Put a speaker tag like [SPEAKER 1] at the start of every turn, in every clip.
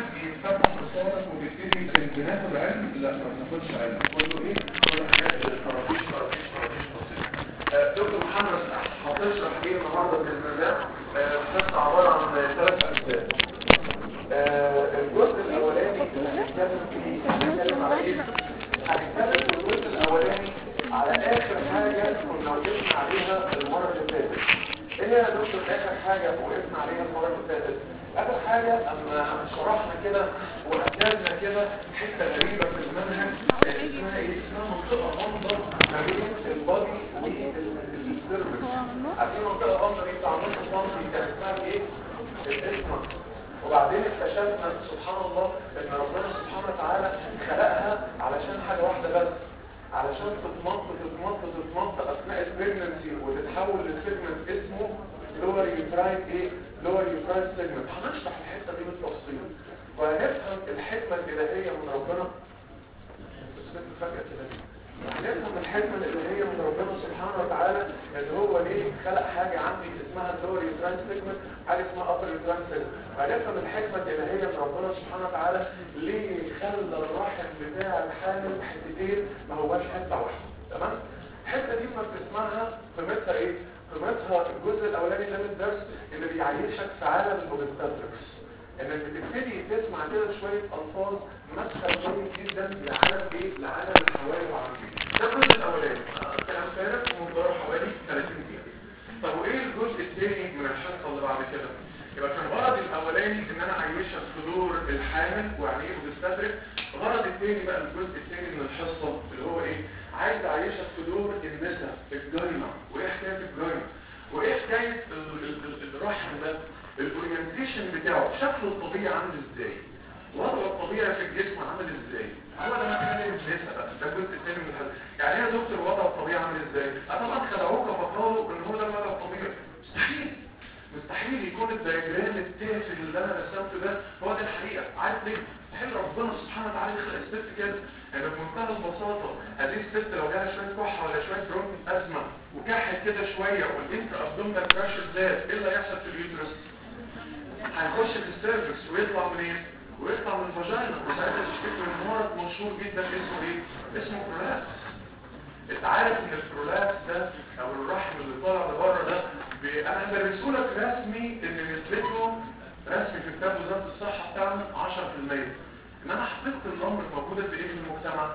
[SPEAKER 1] يفتح مسارك وبيبتدي بناخد علم لا ما بناخدش علم كله ايه كل حاجات طرافيش طرافيش طرافيش بسيطه دكتور محمد هتشرح ايه النهارده باذن الله قصه عباره عن ثلاث اجزاء الجزء الاولاني هنتكلم فيه هنتكلم على ايه هنتكلم في الجزء الاولاني على اخر حاجه كنا وقفنا عليها المره اللي فاتت ايه يا دكتور اخر حاجه وقفنا عليها المره اللي فاتت اخر حاجه اما شرحنا كده واكدنا كده حته غريبه في المنهج اسمها ايه اسمها منطقه منظر ما بين البادي والسيرفس عارفين منطقه غامضه دي بتاع نص سنتي كان اسمها ايه الاسمس وبعدين اكتشفنا سبحان الله ان ربنا سبحانه وتعالى خلقها علشان حاجه واحده بس علشان تتمط تتمط تتمط اثناء البريجنسي وتتحول لسيجمنت اسمه لور يوتراين ايه لور يوتراين سيجمنت هنشرح الحته دي بالتفصيل وهنفهم الحكمه الالهيه من ربنا بس فجاه كده هنفهم الحكمه الالهيه من ربنا سبحانه وتعالى ان هو ليه خلق حاجه عندي اسمها اللور يوتراين سيجمنت حاجه اسمها ابر يوتراين سيجمنت هنفهم الحكمه الالهيه من ربنا سبحانه وتعالى ليه خلى الرحم بتاع الحامل حتتين ما هواش حته واحده تمام الحته دي ما بتسمعها قيمتها ايه قيمتها الجزء الاولاني ده من الدرس اللي بيعيشك في عالم الاوبستاتريكس انك بتبتدي تسمع كده شويه الفاظ مدخل جيد جدا لعالم ايه لعالم الحوالي وعالم ده الجزء الاولاني كلام فارغ ومقداره حوالي 30 دقيقه طب وايه الجزء الثاني من الحصه اللي بعد كده يبقى كان غرض الاولاني ان انا اعيشك في دور الحامل ويعني ايه اوبستاتريك الغرض الثاني بقى الجزء الثاني من الحصه اللي هو ايه عايز اعيشك في دور النساء الجاينه وايه حكايه الجاينه وايه حكايه الرحم ده الاورينتيشن بتاعه شكله الطبيعي عامل ازاي وضعه الطبيعي في الجسم عامل ازاي هو ده مكان النساء بقى ده الجزء الثاني من الحلقه يعني ايه يا دكتور وضعه الطبيعي عامل ازاي طبعا خدعوك فقالوا ان هو ده الوضع الطبيعي مستحيل مستحيل يكون الدياجرام التافه اللي انا رسمته ده هو ده الحقيقه عارف ليه مستحيل ربنا سبحانه وتعالى يخلق الست كده يعني بمنتهى البساطه هذه الست لو جالها شويه كحه ولا شويه برونكيت ازمه وكحت كده شويه والانتر ابدومينال بريشر زاد ايه اللي هيحصل في اليوترس هيخش في السيرفكس ويطلع منين ويطلع من الفاجينا وساعتها تشتكي من مرض مشهور جدا اسمه ايه اسمه برولابس انت عارف ان البرولابس ده او الرحم اللي طالع لبره ده انا هدرسه لك رسمي ان نسبته رسمي في كتاب وزاره الصحه بتاعنا 10% انما حقيقه الامر موجوده في ايه في المجتمع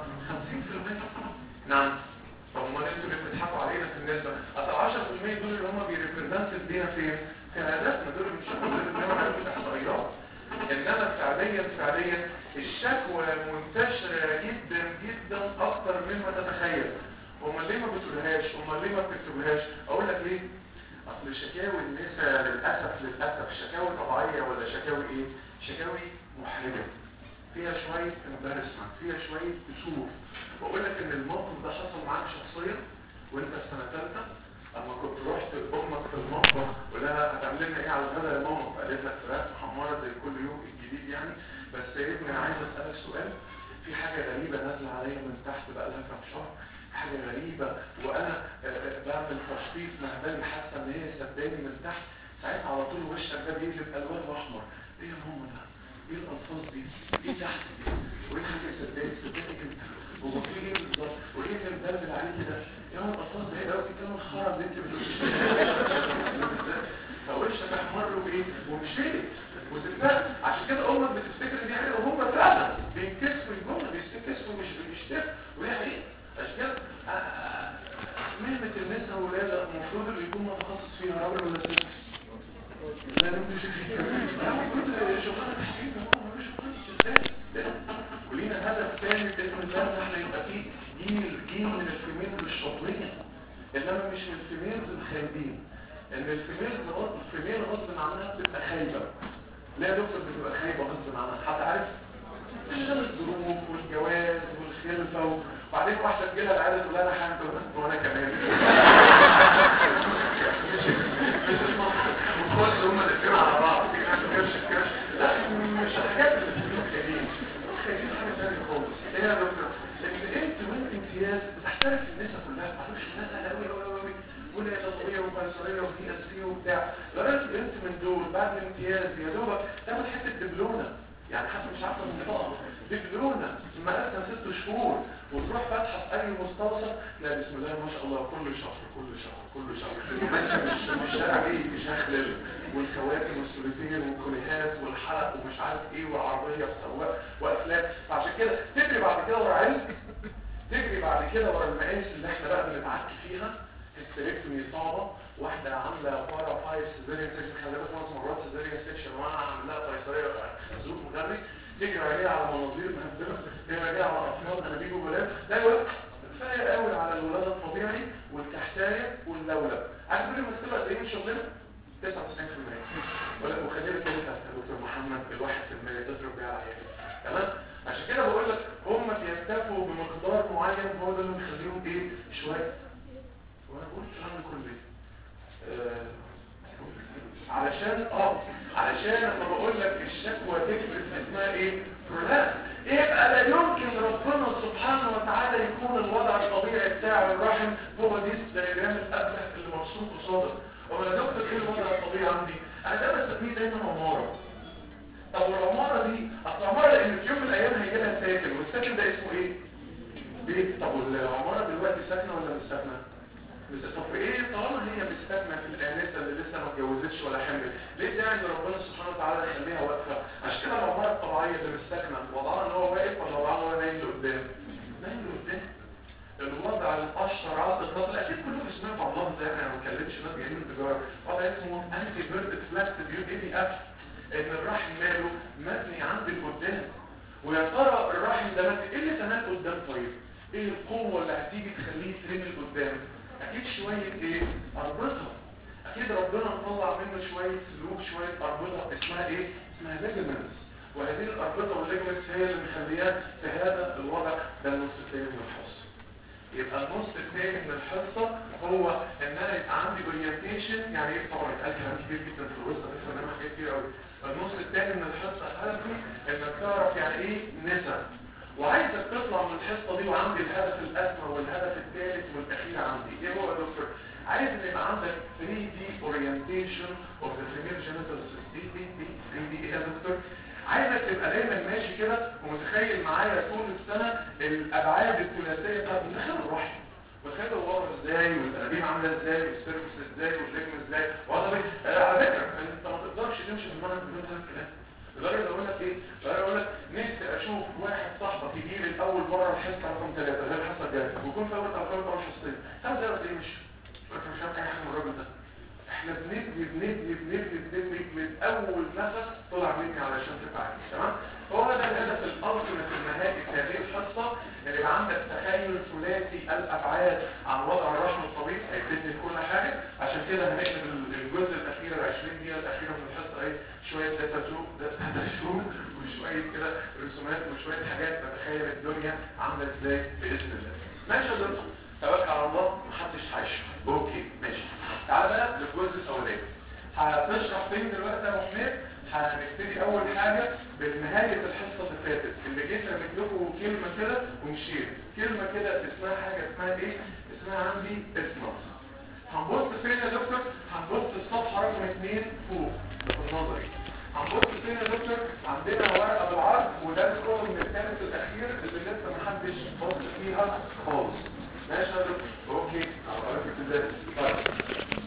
[SPEAKER 1] 50% نعم طب امال انتوا اللي بتضحكوا علينا في النسبه اصل 10% دول اللي هم بيريبريزنت بينا فين في هدفنا دول مش دول اللي بنعمل احصائيات انما فعليا فعليا الشكوى منتشره جدا جدا اكتر مما تتخيل امال ليه ما بتقولهاش امال ليه ما بتكتبهاش اقول لك ليه اصل شكاوي النساء للاسف للاسف شكاوي طبيعيه ولا شكاوي ايه شكاوي محرجه فيها شويه امبارسمنت فيها شويه كسوف واقول لك ان الموقف ده حصل معاك شخصيا وانت في سنه ثالثه اما كنت رحت امك في المطبخ ولها هتعمل لنا ايه على الغدا يا ماما فقالت لك فراخ محمره زي كل يوم الجديد يعني بس يا ابني انا عايز اسالك سؤال في حاجه غريبه نازله عليا من تحت بقى لها كام شهر حاجه غريبه وانا بعمل تشخيص مهبلي حاسه ان هي سداني من تحت ساعتها على طول وشك ده بيقلب الوان احمر ايه يا ماما ده ايه الالفاظ دي ايه تحت دي وايه حاجه سداني سداني انت هو في ايه بالظبط وايه اللي مدلل عليك ده ايه هو الالفاظ ده ايه في كلام الخرا اللي انت بتقوليه فوشك احمر وايه ومشيت وتتفق عشان كده امك بتفتكر ان دي حاجه وهم فعلا بينكسفوا الجمله بينكسفوا مش بيشتكوا وهي حقيقه عشان كده مهنه النساء والولاده المفروض اللي يكون متخصص فيها راجل ولا ست لا مش المفروض شغلانه تحقيق هو مش شغلانه ستات ولينا هدف ثاني باذن الله ان احنا يبقى فيه جيل جيل من الفيميلز الشاطرين انما مش من الفيميلز الخايبين ان الفيميلز الفيميل غصب عنها بتبقى خايبه لا دكتور بتبقى خايبه غصب عنها حد عارف عشان الظروف والجواز والخلفه وبعدين واحده تجيلها العياده تقول لها انا حامل وانا كمان مش مش المخاط هم الاثنين على بعض كرش كرش لا مش الحاجات اللي بتقولوا خايفين خايفين حاجه ثانيه خالص ايه يا دكتور ان انت وانت امتياز بتحترف النساء كلها معلش الناس قوي قوي قوي ولا تطوية وفلسفية وفي اس بي وبتاع لغايه انت من دول بعد الامتياز يا دوبك تاخد حته دبلونه يعني حتى مش عارفه المنطقه ببلونه مقاسها ست شهور وتروح فاتحه في اي مستوصف لا بسم الله ما شاء الله كل شهر كل شهر كل شهر ماشيه مش مش شارع ايه بشكل والخواتم والسوليتير والكوليهات والحلق ومش عارف ايه والعربيه بسواق وافلام فعشان كده تجري بعد كده ورا علم تجري بعد كده ورا المقاس اللي احنا بقى بنتعك فيها هيستريكتومي صعبه واحده عامله بارا فايف سيزيريان سيكشن خلي بالك خمس مرات سيزيريان سيكشن وانا عاملاها قيصريه ظروف مغري تجري عليها على مناظير مهدمه تجري عليها على اطفال انابيب وبنات لا يقول كفايه قوي على الولاده الطبيعي والكحتايه واللولب عارف كل ما تبقى قد ايه من شغلنا 99% ولا وخلينا كده يا دكتور محمد الواحد في المية تضرب بيها العيال تمام عشان كده بقول لك هم بيكتفوا بمقدار معين هو ده اللي بيخليهم ايه شويه وانا بقول الكلام ده كله ليه؟ آه علشان اه علشان لما بقول لك الشكوى تكبر اسمها ايه برولاب يبقى لا يمكن ربنا سبحانه وتعالى يكون الوضع الطبيعي بتاع الرحم هو دي الدياجرام الابلح اللي مرسوم قصادك هو يا دكتور ايه الوضع الطبيعي عندي انا ده بسميه دايما عماره طب والعماره دي اصل العماره لان في يوم من الايام هيجي لها ساكن والساكن ده اسمه ايه بيت طب والعماره دلوقتي ساكنه ولا مش ساكنه بس طب ايه طالما هي مش ساكنه في الانسه اللي لسه ما اتجوزتش ولا حملت ليه داعي ان ربنا سبحانه وتعالى يخليها واقفه عشان كده العماره الطبيعيه اللي مش ساكنه وضعها ان هو واقف ولا وضعها هو نايم لقدام نايم لقدام الوضع الاشهر عرض الفضل اكيد كلكم سمعتوا عن الله زي انا ما بتكلمش ناس جايين من التجاره وضع اسمه انتي بيرد فلاكس فيو اي بي اف ان الرحم ماله مبني عند القدام ويا ترى الرحم ده مبني ايه اللي تنال قدام طيب ايه القوه اللي هتيجي تخليه يترمي لقدام اكيد شويه ايه اربطه اكيد ربنا مطلع منه شويه سلوك شويه اربطه اسمها ايه اسمها ليجمنتس وهذه الاربطه والليجمنتس هي اللي مخليها في هذا الوضع ده النص الثاني من الحصه يبقى النص الثاني من الحصه هو ان انا يبقى عندي اورينتيشن يعني ايه طبعا اتقال كلام كتير جدا في الوسط بس انا حاجات كتير قوي النص الثاني من الحصه هدفي انك تعرف يعني ايه نسب وعايزك تطلع من الحصه دي وعندي الهدف الاسمى والهدف الثالث والاخير عندي ايه هو يا دكتور عايز ان يبقى عندك 3 دي اورينتيشن اوف ذا فيميل جينيتال سيستم دي دي 3 دي ايه يا دكتور عايزك تبقى دايما ماشي كده ومتخيل معايا طول السنه الابعاد الثلاثيه بتاعت داخل الرحم متخيل الوضع ازاي والانابيب عامله ازاي والسيرفس ازاي والليجم ازاي وضع آه على فكره انت ما تقدرش تمشي في المنهج بدون هذا الكلام لدرجه اقول لك ايه لدرجه اقول لك نفسي اشوف واحد صاحبك يجي لي الاول مره الحصه رقم ثلاثه غير الحصه الجايه ويكون في اول ارقام طبعا حصتين خمس دقايق ايه مش مش عارف اي حاجه من الراجل ده احنا بنبني بنبني بنبني بنبني من اول نفس طلع مني علشان تفعل تمام هو ده الهدف الالتيميت النهائي في هذه الحصه ان يبقى عندك تخيل ثلاثي الابعاد عن وضع الرحم الطبيعي هيفيدني في كل حاجه عشان كده هنقلب الجزء الاخير ال 20 دقيقه الاخيره من الحصه ايه شويه داتا شو داتا شو وشويه كده رسومات وشويه حاجات بتخيل الدنيا عامله ازاي باذن الله ماشي يا دكتور توكل على الله محدش هيشرح اوكي ماشي تعالى بقى للجزء الاولاني هتشرح فين دلوقتي يا ابو حميد هنبتدي اول حاجه بنهايه الحصه اللي فاتت اللي جيت رميت لكم كلمه كده ومشيت كلمه كده اسمها حاجه اسمها ايه اسمها عندي اسمها هنبص فين يا دكتور هنبص الصفحه رقم 2 فوق ده في النظري هنبص فين يا دكتور عندنا ورقه بالعرض وده الكولوم الثالث الاخير اللي لسه محدش بص فيها خالص ماشي يا دكتور اوكي عرفت ازاي طيب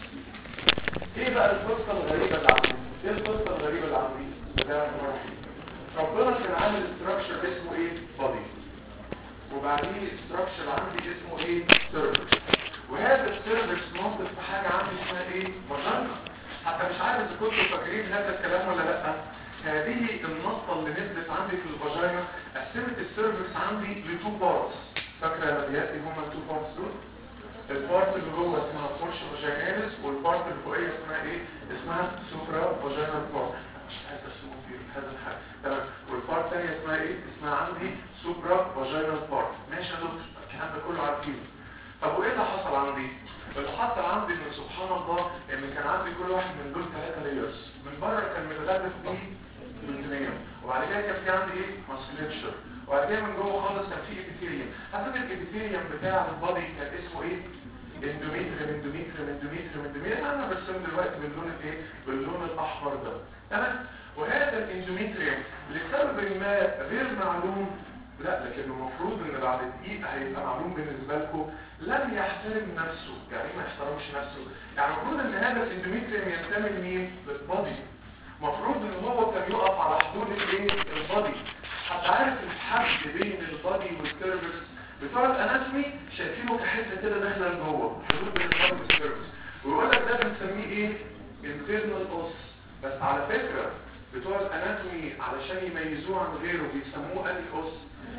[SPEAKER 1] ايه بقى القصه الغريبه اللي عندي ايه القصه الغريبه اللي عندي ده ربنا كان عامل ستراكشر اسمه ايه بادي وبعدين ستراكشر عندي اسمه ايه سيرفكس وهذا السيرفكس منطق في حاجه عندي اسمها ايه فاجينا حتى مش عارف اذا كنتوا فاكرين هذا الكلام ولا لا هذه النقطه اللي نزلت عندي في الفاجينا قسمت السيرفكس عندي لتو بارتس فاكره يا بدياتي هما التو بارتس دول البارت اللي جوه اسمها فورش فاجيناليس والبارت اللي فوقيه اسمها ايه اسمها سوبرا فاجينال بارت مش عايز ارسمه في هذا الحال تمام والبارت الثانيه اسمها ايه اسمها عندي سوبرا فاجينال بارت ماشي يا دكتور الكلام ده كله عارفينه طب وايه اللي حصل عندي اللي حصل عندي ان سبحان الله ان كان عندي كل واحد من دول ثلاثه لايرز من بره كان متغلف بيه بروتينيوم وبعد كده كان في عندي ايه ماسكليتشر وبعد كده من جوه خالص كان في ابيثيليوم حسب الابيثيليوم بتاع البادي كان اسمه ايه اندوميتريم اندوميتريم اندوميتريم اندوميتريم انا برسم دلوقتي باللون الايه باللون الاحمر ده تمام وهذا الاندوميتريوم لسبب لسبب ما غير معلوم لا لكن المفروض ان بعد دقيقة هيبقى معلوم بالنسبة لكم لم يحترم نفسه يعني ما يحترمش نفسه يعني المفروض ان هذا الاندوميتريوم ينتمي لمين للبادي المفروض ان هو كان يقف على حدود الايه البادي حتى عارف الحد بين البادي والسيرفس بتوع الاناتومي شايفينه كحته كده داخله لجوه حدود بين البادي والسيرفس ويقول لك ده بنسميه ايه internal os بس على فكره بتوع الاناتومي علشان يميزوه عن غيره بيسموه انهي اوس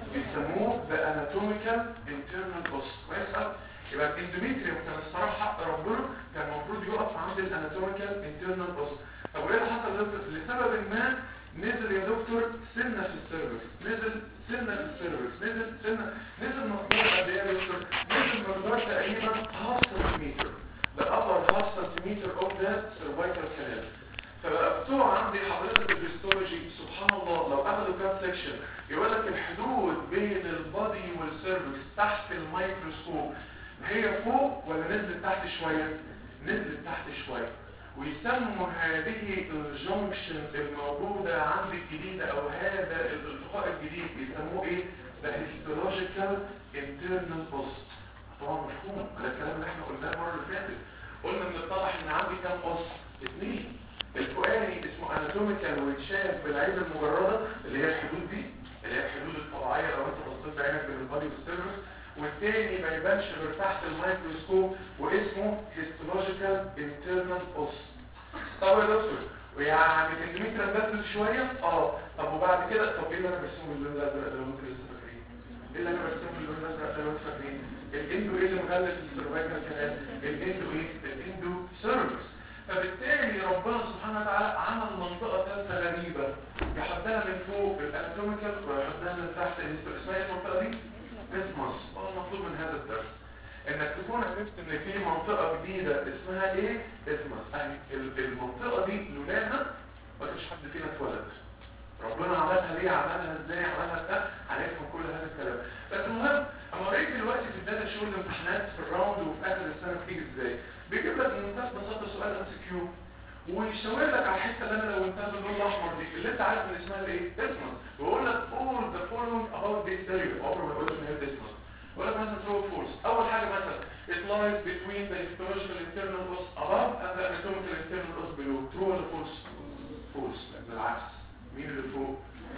[SPEAKER 1] بيسموه the anatomical internal os كويس قوي يبقى الاندوميتريوم كان الصراحه حق ربنا كان المفروض يقف عند الاناتوميكال انترنال اوس طب وايه اللي حصل دكتور لسبب ما نزل يا دكتور سنه في السيرفس نزل سنه في السيرفس نزل سنه نزل مقدار قد ايه يا دكتور نزل مقدار تقريبا هاف سنتيمتر the upper half centimeter of the cervical canal فبقى بتوع عندي حضرتك الهيستولوجي سبحان الله لو اخدوا كات سيكشن يقول لك الحدود بين البادي والسيرفكس تحت الميكروسكوب هي فوق ولا نزلت تحت شوية نزلت تحت شوية ويسموا هذه الجنكشن الموجودة عند الجديدة او هذا الالتقاء الجديد يسموه ايه ده histological internal post طبعا مفهوم ده الكلام اللي احنا قلناه المره اللي فاتت قلنا ان اتضح ان عندي كام قص اثنين الفؤادي اسمه اناتوميكال ويتشاف بالعين المجرده اللي هي الحدود دي اللي هي الحدود الطبيعيه لو انت بصيت بعينك بين البادي والسيرفس والتاني ما يبانش غير تحت الميكروسكوب واسمه هيستولوجيكال انترنال اوس طب يا دكتور ويعني الانترميتر نزل شويه اه طب وبعد كده طب ايه اللي انا برسمه باللون الازرق ده لو انتوا لسه فاكرين ايه اللي انا برسمه باللون الازرق ده لو انتوا فاكرين الاندو ايه اللي مغلف السيرفايكال كانال الاندو ايه الاندو سيرفس فبالتالي ربنا سبحانه وتعالى عمل منطقة ثالثة غريبة يحطها من فوق الاناتوميكال ويحطها من تحت اسمها ايه المنطقة دي؟ اسمس هو المطلوب من هذا الدرس انك تكون عرفت ان في منطقة جديدة اسمها ايه؟ اسمس يعني المنطقة دي لولاها ما كانش حد فينا اتولد ربنا عملها ليه عملها ازاي عملها بتاع هنفهم كل هذا الكلام بس المهم اما اوريك دلوقتي في الداتا شو الامتحانات في الراوند وفي اخر السنه بتيجي ازاي بيجيب لك بمنتهى ببساطه سؤال ام سي كيو ويشاور لك على الحته اللي انا لو انتهى باللون الاحمر دي اللي انت عارف ان اسمها ايه اسمها ويقول لك all the following about this area عمره ما يقول ان هي اسمها يقول لك مثلا true or false اول حاجه مثلا it lies between the histological internal os above and the anatomical internal os below true ولا false false بالعكس مين اللي فوق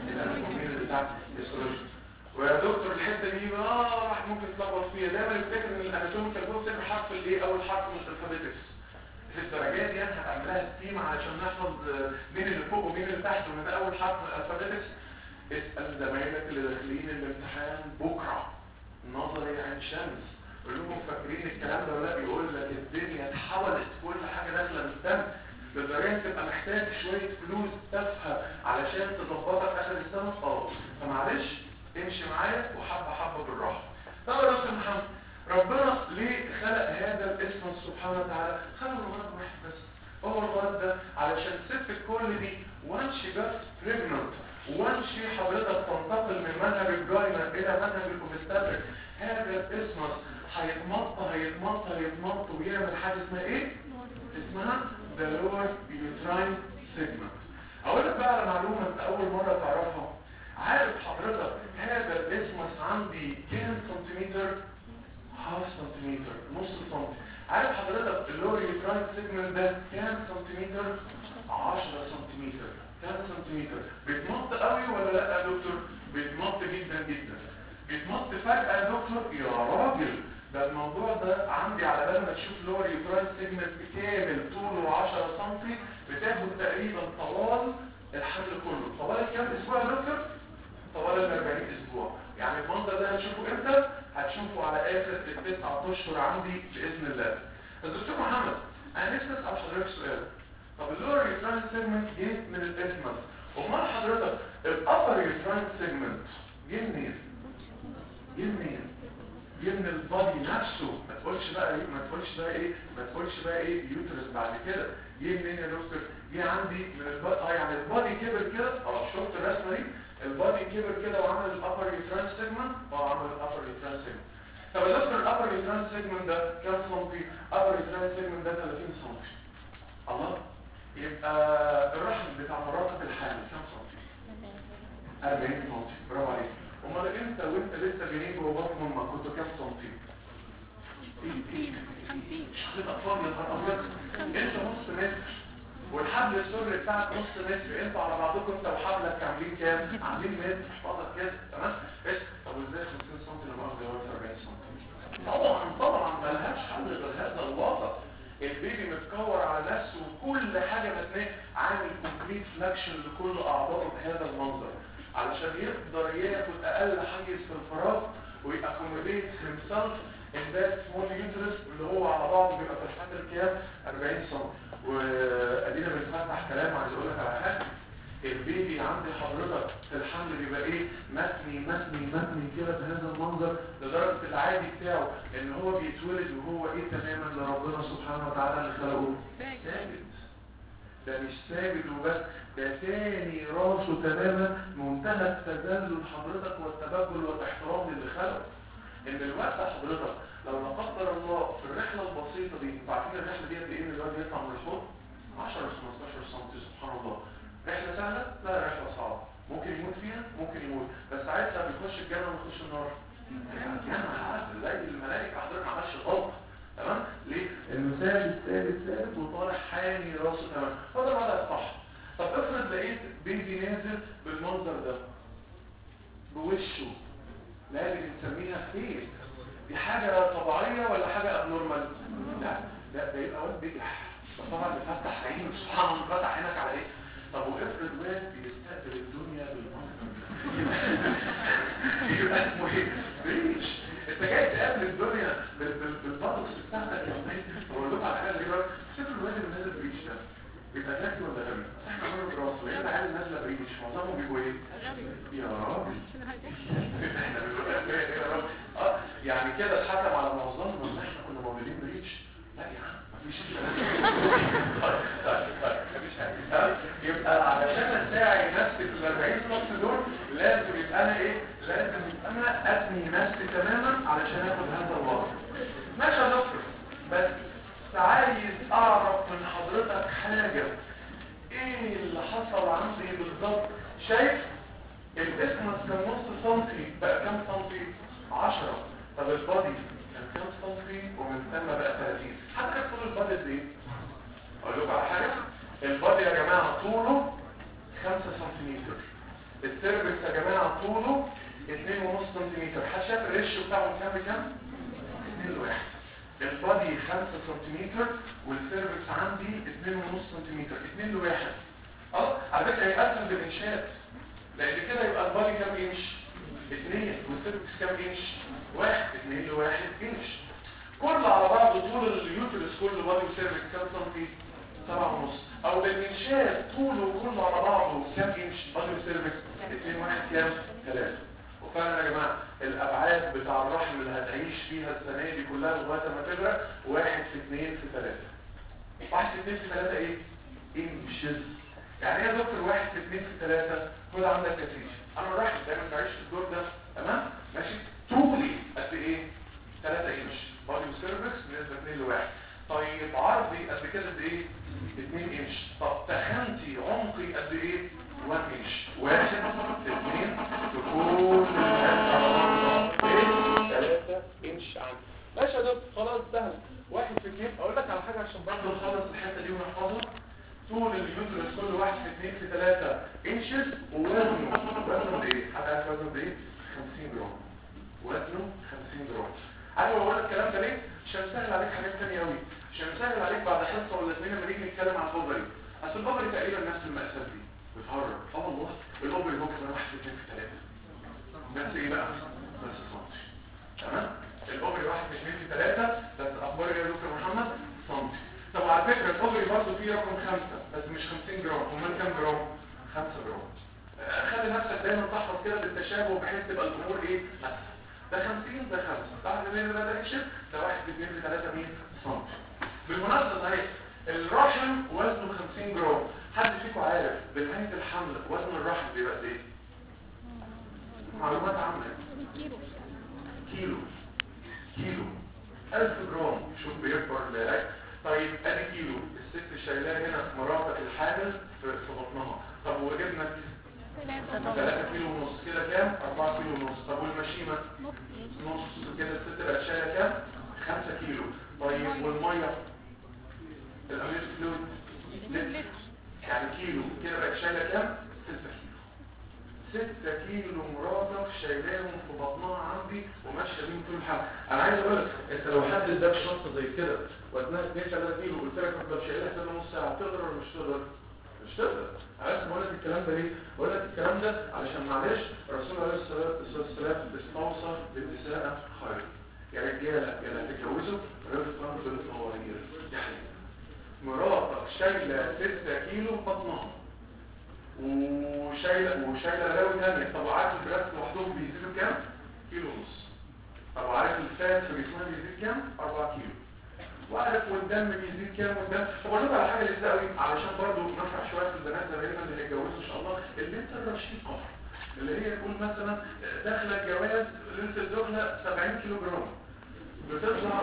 [SPEAKER 1] مين اللي تحت histological ويا دكتور الحته دي اه راح ممكن تلخبط فيها دايما افتكر ان الاناتوميكال بوكس حرف الايه اول حرف من الالفابيتكس في الدرجات دي انا هعملها ستيم علشان نحفظ مين اللي فوق ومين اللي تحت ومن ده اول حرف من الالفابيتكس اسال زمايلك اللي داخلين الامتحان بكره نظري عين شمس قول لهم فاكرين الكلام ده ولا بيقول لك الدنيا اتحولت كل حاجه داخله من الدم لدرجه تبقى محتاج شويه فلوس تافهه علشان تظبطك اخر السنه اه فمعلش امشي معايا وحبه حبه بالراحه طب يا دكتور محمد ربنا ليه خلق هذا الاسم سبحانه وتعالى خلق الغرض واحد بس هو الغرض ده علشان ست الكل دي وانشي بس بريجننت وانشي حضرتك تنتقل من منهج الجاينا الى منهج الاوبستاتريك هذا الاسم هيتمط هيتمط هيتمط ويعمل حاجه اسمها ايه اسمها the lower uterine segment اقول لك بقى على معلومه انت اول مره تعرفها عارف حضرتك هذا الاسمس عندي كام سنتيمتر هاف سنتيمتر نص سنتي عارف حضرتك اللور يوتراين سيجمنت ده كام سنتيمتر 10 سنتيمتر كام سنتيمتر بيتمط قوي ولا لا يا دكتور بيتمط جدا جدا بيتمط فجأة يا دكتور يا راجل ده الموضوع ده عندي على بال ما تشوف لور يوتراين سيجمنت كامل طوله 10 سنتي بتاخد تقريبا طوال الحمل كله طوال كام اسبوع يا دكتور طوال ال 40 اسبوع يعني المنظر ده هتشوفه امتى هتشوفه على اخر التسعة اشهر عندي باذن الله الدكتور محمد انا نفسي اسال حضرتك سؤال طب اللور يوتراين سيجمنت جه من الاسمس امال حضرتك الابر يوتراين سيجمنت جه منين جه منين جه من البادي نفسه ما تقولش بقى ايه ما تقولش بقى ايه ما تقولش بقى ايه يوترس بعد كده جه منين يا دكتور جه عندي من البادي اه يعني البادي كبر كده اه شفت الرسمه دي البادي كبر كده وعمل الابر يوتران سيجمنت اه عمل الابر يوتران سيجمنت طب يا دكتور الابر يوتران سيجمنت ده كام سنتي ابر يوتران سيجمنت ده 30 سنتي الله يبقى الرحم بتاع مراتب الحامل كام سنتي 40 سم برافو عليك امال انت وانت لسه جنين جوه بطن امك كنت كام سنتي شخصيتك فاضيه يا ابيض انت نص متر والحبل السري بتاعك نص متر انتوا على بعضكم انت وحبلك عاملين كام عاملين متر احفظك كده تمام ايش طب ازاي 50 سم لما اخد دلوقتي 40 سم طبعا طبعا ملهاش حل غير هذا الوضع البيبي متكور على نفسه وكل حاجه متنيه عامل كومبليت فلاكشن لكل اعضائه بهذا المنظر علشان يقدر ياخد اقل حيز في الفراغ ويأكوموديت himself in that small uterus اللي هو على بعضه بيبقى في الحجر كام 40 سم وادينا بنفتح كلام عايز اقول لك على حاجه البيبي عند حضرتك في الحمل بيبقى ايه متني متني متني كده بهذا المنظر لدرجه العادي بتاعه ان هو بيتولد وهو ايه تماما لربنا سبحانه وتعالى اللي خلقه ثابت ده مش ثابت وبس ده تاني راسه تماما منتهى التذلل حضرتك والتبجل والاحترام للي خلقه ان الوقت حضرتك لو لا قدر الله في الرحله البسيطه دي انتوا عارفين الرحله دي قد ايه ان الواد يطلع من الحوض 10 15 سم سبحان الله رحله سهله لا رحله صعبه ممكن يموت فيها ممكن يموت بس ساعتها بيخش الجنه ويخش النار الجنه زي الملائكه حضرتك ما عملش غلط تمام ليه انه ثابت ثابت ثابت وطالع حامي راسه تمام فده بدا صح طب افرض لقيت بيبي نازل بالمنظر ده بوشه لا دي بنسميها ايه دي حاجه طبيعيه ولا حاجه ابنورمال لا لا ده يبقى واد بجح ده طبعا بيفتح عينه سبحان الله فتح عينك على ايه طب وافرض واد بيستقبل الدنيا بالمنظر يبقى اسمه ايه ريش انت جاي تقابل الدنيا بالبطرس بتاعتك يا ابني بقول لكم على حاجه غير شوف الواد اللي نازل بريش ده بيبقى ذكي ولا غبي احنا عملنا دراسه لقينا العيال نازله بريش معظمهم بيبقوا ايه يا راجل احنا بنقول ايه يا راجل اه يعني كده اتحكم على معظمنا ان احنا كنا مولودين بريش لا يا عم مفيش طيب طيب طيب مفيش حاجه يبقى علشان اساعي نفسي في ال 40 نص دول لازم يبقى انا ايه لازم يبقى انا ابني نفسي تماما علشان اخد هذا الوضع ماشي يا دكتور بس عايز اعرف من حضرتك حاجه ايه اللي حصل عندي بالظبط شايف الاسمس كان نص سنتي بقى كام سنتي 10 طب البادي كان كام سنتي ومن ثم بقى 30 حتى كان طول البادي قد ايه اقول لكم على حاجه البادي يا جماعه طوله 5 سنتيمتر السيرفكس يا جماعه طوله 2.5 سنتيمتر حد شاف الريشيو بتاعه كام بكام 2 لواحد البادي 5 سنتيمتر والسيرفكس عندي 2.5 سنتيمتر 2 لواحد اه على فكره هيقسم بالانشات لان كده يبقى البادي كام انش 2 والسيرفكس كام انش 1 2 لواحد انش كل على بعض طول اليوترس كل بادي وسيرفكس كام سنتي 7 ونص او بالانشات طوله كله على بعضه كام انش بادي وسيرفكس 2 1 كام 3 وفعلا يا جماعه الابعاد بتاع الرحم اللي هتعيش فيها السنه دي كلها لغايه ما تبرق واحد في اثنين في ثلاثه واحد في اثنين في ثلاثه ايه؟ انشز يعني ايه يا دكتور واحد في اثنين في ثلاثه خد عندك كتير انا الرحم دايما بعيش في الدور ده تمام ماشي طولي قد ايه؟ 3 انش بادي وسيرفكس بنسبه 2 لواحد طيب عرضي قد كده قد ايه؟ 2 انش طب تخنتي عمقي قد ايه؟ 1 انش واحد اثنين تكون ايه 3 انش عندي ماشي يا دكتور خلاص سهل واحد في اثنين اقول لك على حاجه عشان برضه نخلص الحته دي ونحفظها طول اليوترس كل واحد في اثنين في ثلاثة انشز ووزنه وزنه قد ايه؟ حد عارف وزنه قد ايه؟ 50 جرام وزنه 50 جرام عارف بقول لك الكلام ده ليه؟ عشان اسهل عليك حاجات ثانيه قوي عشان اسهل عليك بعد حصه ولا اثنين لما نيجي نتكلم عن الاوفري اصل الاوفري تقريبا نفس المقاسات دي بتهرب اه والله الاوفري هو كمان واحد في اثنين في ثلاثة بس ايه بقى؟ بس سنتي تمام؟ الاوفري واحد في اثنين في ثلاثة بس اخبار ايه يا دكتور محمد؟ سنتي طب على فكرة الاوفري برضه فيه رقم خمسة بس مش 50 جرام امال كام جرام؟ 5 جرام آه، خلي نفسك دايما تحفظ كده بالتشابه بحيث تبقى الامور ايه؟ اسهل ده 50 ده 5 بعد ما يبقى ده انشف ده 1 في 2 في 3 مين؟ سنتي بالمناسبة صحيح الرحم وزنه 50 جرام حد فيكم عارف بنهاية الحمل وزن الرحم بيبقى قد ايه؟ معلومات عامة
[SPEAKER 2] كيلو
[SPEAKER 1] كيلو كيلو 1000 جرام شوف بيكبر ازاي طيب ادي كيلو الست شايلاه هنا مراتك الحامل في في بطنها طب وابنك 3 كيلو ونص كده كام 4 كيلو ونص طب والمشيمه نص كده الست بقت شايله كام 5 كيلو طيب والميه الامير فلويد لتر يعني كيلو كده بقت شايله كام 6 كيلو 6 كيلو مراتك شايلاهم في بطنها عندي وماشيه بيهم طول الحلقه انا عايز اقول لك انت لو حد اداك شنطه زي كده وزنها 2 3 كيلو وقلت لك انت شايلها في نص ساعه تقدر ولا مش تقدر مش تقدر عارف بقول لك الكلام ده ليه بقول لك الكلام ده علشان معلش الرسول عليه الصلاه والسلام استوصى بالنساء خير يا رجاله يا اللي هتتجوزوا رفقا بالقوانين يعني مراتك شايله 6 كيلو في بطنها وشايله وشايله رلاوي ثانيه طب عارف البراس لوحدهم بيزيدوا كام كيلو ونص طب عارف الفات في جسمها بيزيد كام 4 كيلو وعارف والدم بيزيد كام والدم طب اقول لكم على حاجه لسه قوي علشان برضه نفرح شويه في البنات زمايلنا اللي هيتجوزوا ان شاء الله البنت الرشيقه اللي هي تقول مثلا داخله الجواز ليله الدخله 70 كيلو جرام بتطلع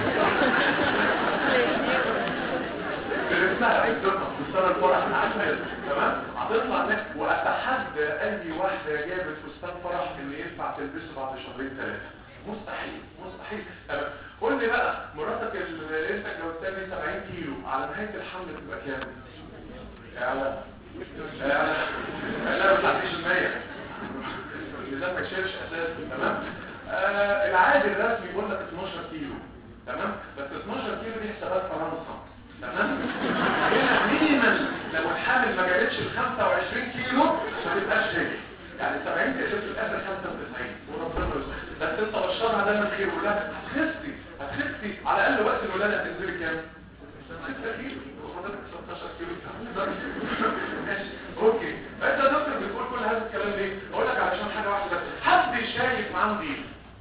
[SPEAKER 1] باسمها الدقه فستان الفرح العسل تمام هتطلع لك واتحدى اي واحده جابت فستان فرح ان ينفع تلبسه بعد شهرين ثلاثه مستحيل مستحيل تمام قول لي بقى مراتك اللي انت اتجوزتها دي 70 كيلو على نهايه الحمل تبقى كام؟ اعلى اعلى لا ما تعديش ال 100 الميزان ما يشيلش اساسا تمام آه العادي الرسمي يقول لك 12 كيلو تمام بس 12 كيلو دي حسابات فرنسا تمام هنا مينيمال لو الحامل ما جابتش ال 25 كيلو ما تبقاش هي يعني 70 تقدر في الاخر 95 وربنا يستر بس انت بشرها دايما خير ولا هتخسي هتخسي على الاقل وقت الولاده هتنزلي كام 6 كيلو وحضرتك 16 كيلو ماشي اوكي فانت يا دكتور بتقول كل هذا الكلام ليه اقول لك علشان حاجه واحده بس حد شايف عندي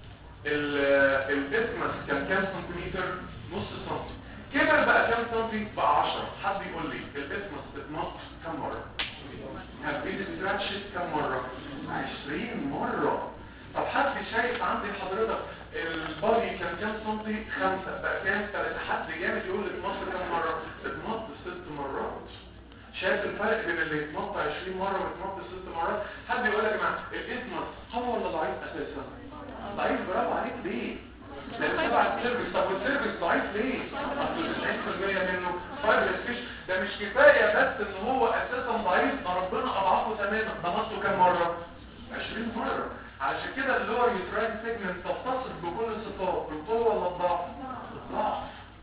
[SPEAKER 1] الاسمس كان كام سنتيمتر نص سنتي كبر بقى كام سنتي بقى 10 حد يقول لي الاسمس اتنط كم مره هبتدي ستراتشت كم مره 20 مره طب حد شايف عندي حضرتك البادي كان كام سنتي خمسة بقى كام ثلاثة حد جامد يقول لي اتنط كام مرة اتنط ست مرات شايف الفرق بين اللي يتنط 20 مرة ويتنط ست مرات حد يقول لك يا جماعه الاسمس قوي ولا ضعيف اساسا ضعيف برافو عليك ليه لان تبع السيرفيس طب والسيرفيس ضعيف ليه اصل 90% منه فايبرس فيش ده مش كفايه بس ان هو اساسا ضعيف ده ربنا اضعفه تماما ده نطه كام مره 20 مره علشان كده اللور يوتراين سيجمنت تتصف بكل الصفات بالقوه ولا الضعف الضعف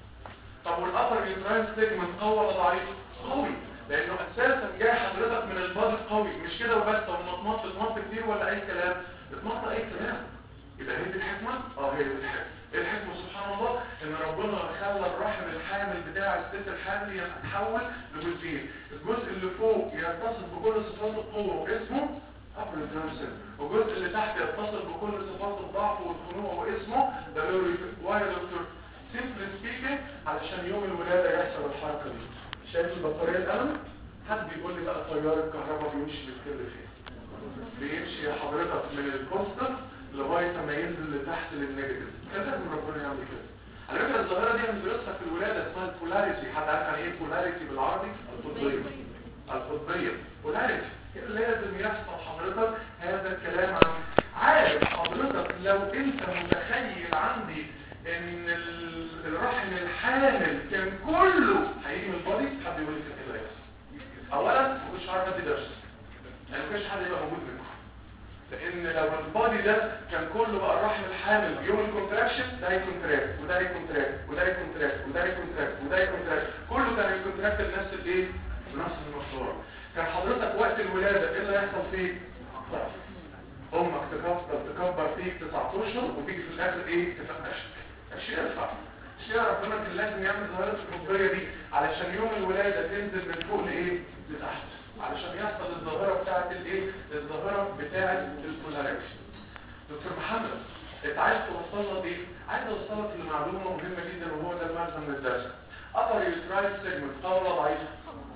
[SPEAKER 1] طب والابر يوتراين سيجمنت قوي ولا ضعيف قوي لانه اساسا جاي حضرتك من البادي قوي مش كده وبس طب ما تنط تنط كتير ولا اي كلام اتنط اي كلام يبقى هي دي الحكمه اه هي دي الحكمه ايه الحكمه سبحان الله ان ربنا خلى الرحم الحامل بتاع الست الحامل يتحول لجزئين الجزء اللي فوق يتصف بكل صفات القوه واسمه upper transcend والجزء اللي تحت يتصل بكل صفات الضعف والخنوع واسمه ده واي دكتور سيمبل سبيكينج علشان يوم الولاده يحصل الحركه دي شايف البطاريه القلم حد يقول لي بقى تيار الكهرباء بيمشي بالكل فين بيمشي حضرتك من البوزيتيف لغايه ما ينزل لتحت للنيجاتيف كذا من ربنا يعمل كده على فكره الظاهره دي بندرسها في الولاده اسمها البولاريتي حد عارف يعني ايه البولاريتي بالعربي القطبيه القطبيه بولاريتي لازم يحصل حضرتك هذا الكلام عن عارف حضرتك لو انت متخيل عندي ان الرحم الحامل كان كله هيجي من البادي حد يقول لي كده ايه يحصل اولا ما كنتش عارف ادي درس يعني ما كانش حد يبقى موجود منكم لان لو البادي ده كان كله بقى الرحم الحامل يوم الكونتراكشن ده يكونتراكت وده يكونتراكت وده يكونتراكت وده يكونتراكت وده يكونتراكت كله كان يكونتراكت بنفس الايه بنفس المقدار كان حضرتك وقت الولاده ايه اللي هيحصل فيك ضعف امك تكبر تكبر فيك 9 اشهر وتيجي في الاخر ايه تفقشك مش ينفع مش ربنا كان لازم يعمل ظاهره القطبيه دي علشان يوم الولاده تنزل من فوق لايه لتحت علشان يحصل الظاهره بتاعه الايه الظاهره بتاعه البولاريتي دكتور محمد انت عايز توصلنا ايه عايز اوصلك لمعلومه مهمه جدا وهو ده المغزى من الدرس upper uterine segment قوله ضعيفه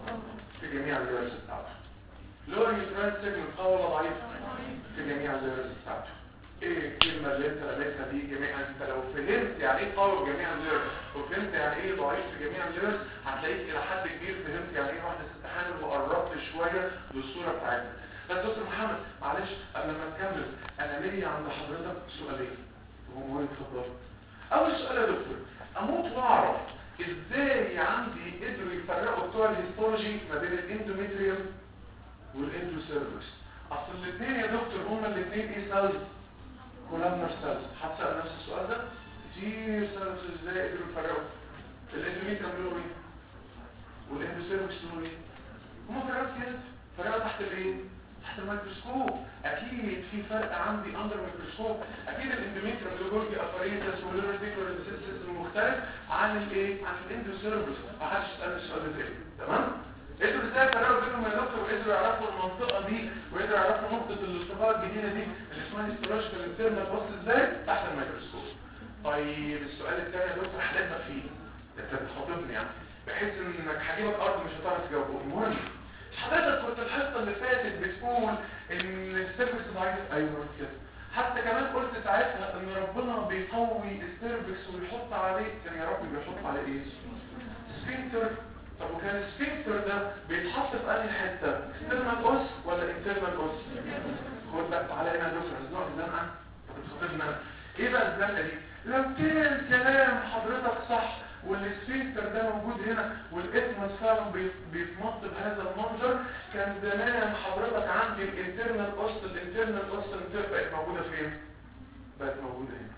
[SPEAKER 1] في جميع الدرس بتاعته lower uterine segment قوله ضعيفه في جميع الدرس بتاعته ايه الكلمه اللي انت قالتها دي جميع انت لو فهمت يعني ايه قوي جميع الليرز وفهمت يعني ايه ضعيف في جميع الليرز هتلاقيك الى حد كبير فهمت يعني ايه واحده ست حامل وقربت شويه للصوره بتاعتنا طب دكتور محمد معلش قبل ما تكمل انا ليا عند حضرتك سؤالين وهو اتفضل اول سؤال يا دكتور اموت واعرف ازاي عندي قدروا يفرقوا بتوع الهيستولوجي ما بين الاندوميتريوم والاندوسيرفس اصل الاثنين يا دكتور هما الاثنين ايه سيلز كولامنر سيلز هتسال نفس السؤال ده كتير سيلز ازاي قدروا يفرقوا الاندوميتريوم له ايه والاندوسيرفس له ايه هما فرقوا كده فرقوا تحت الايه تحت الميكروسكوب اكيد في فرق عندي اندر الميكروسكوب اكيد الاندوميتريوم له جولجي اباريتس والريديكولار سيستم مختلف عن الايه عن الاندوسيرفس ما حدش سالني السؤال ده تاني تمام قدروا ازاي يفرقوا بينهم يا دكتور وقدروا يعرفوا المنطقه دي وقدروا يعرفوا نقطه الالتقاء الجديده دي اللي اسمها هيستولوجيكال انترنال بص ازاي تحت الميكروسكوب طيب السؤال الثاني يا دكتور هنبدا فيه انت بتخاطبني يعني بحيث انك هجيبك ارض مش هتعرف تجاوبه المهم حضرتك كنت الحصه اللي فاتت بتقول ان السيرفكس ضعيف ايوه كده حتى كمان قلت ساعتها ان ربنا بيقوي السيرفكس ويحط عليه كان يا رب بيحط عليه ايه سفنكتر طب وكان السفنكتر ده بيتحط في انهي حته اكسترنال اوس ولا انترنال اوس خد بقى تعالى هنا يا دكتور الزنقه الزنقه طب بتخاطبنا ايه بقى الزنقه دي لو كان كلام حضرتك صح والسفنكتر ده موجود هنا والاسمس فعلا بيتمط بهذا المنظر كان زمان حضرتك عندي الانترنال اوس الانترنال اوس بقت موجوده فين بقت موجوده هنا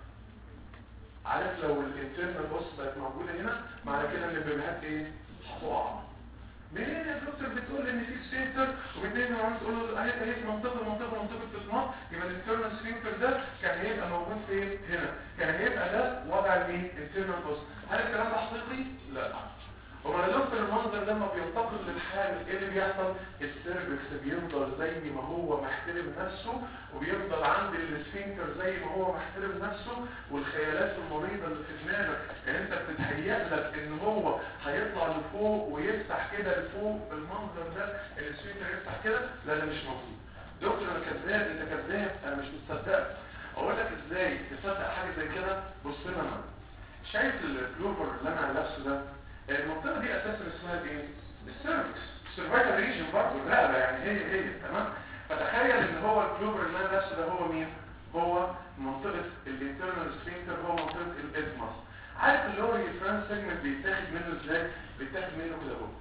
[SPEAKER 1] عارف لو الانترنال اوس بقت موجوده هنا معنى كده ان البيبيهات ايه هتقع منين يا دكتور بتقول ان في سفنكتر وبعدين عم تقول له اهي اهي منطقه منطقه منطقه تتمط يبقى الانترنال سفنكتر ده كان هيبقى موجود فين هنا كان هيبقى ده وضع المين الانترنال اوس هل الكلام ده حقيقي لا وما دكتور المنظر لما بينتقل للحامل ايه اللي بيحصل السيرفكس بيفضل زي ما هو محترم نفسه وبيفضل عند السفنكتر زي ما هو محترم نفسه والخيالات المريضه اللي في دماغك يعني انت بتتهيأ لك ان هو هيطلع لفوق ويفتح كده لفوق بالمنظر ده السفنكتر يفتح كده لا ده مش موجود دكتور انا كذاب انت كذاب انا مش مصدقك اقول لك ازاي تصدق حاجه زي كده بص لنا شايف البلوفر اللي انا لابسه ده المنطقه دي اساسا اسمها ايه السيرفكس السيرفايكال ريجن برضه الرقبه يعني هي هي تمام فتخيل ان هو البلوفر اللي انا لابسه ده هو مين هو منطقه الانترنال سفنكتر هو منطقه الاسمس عارف اللوري فرانس سيجمنت بيتاخد منه ازاي بيتاخد منه كده اهو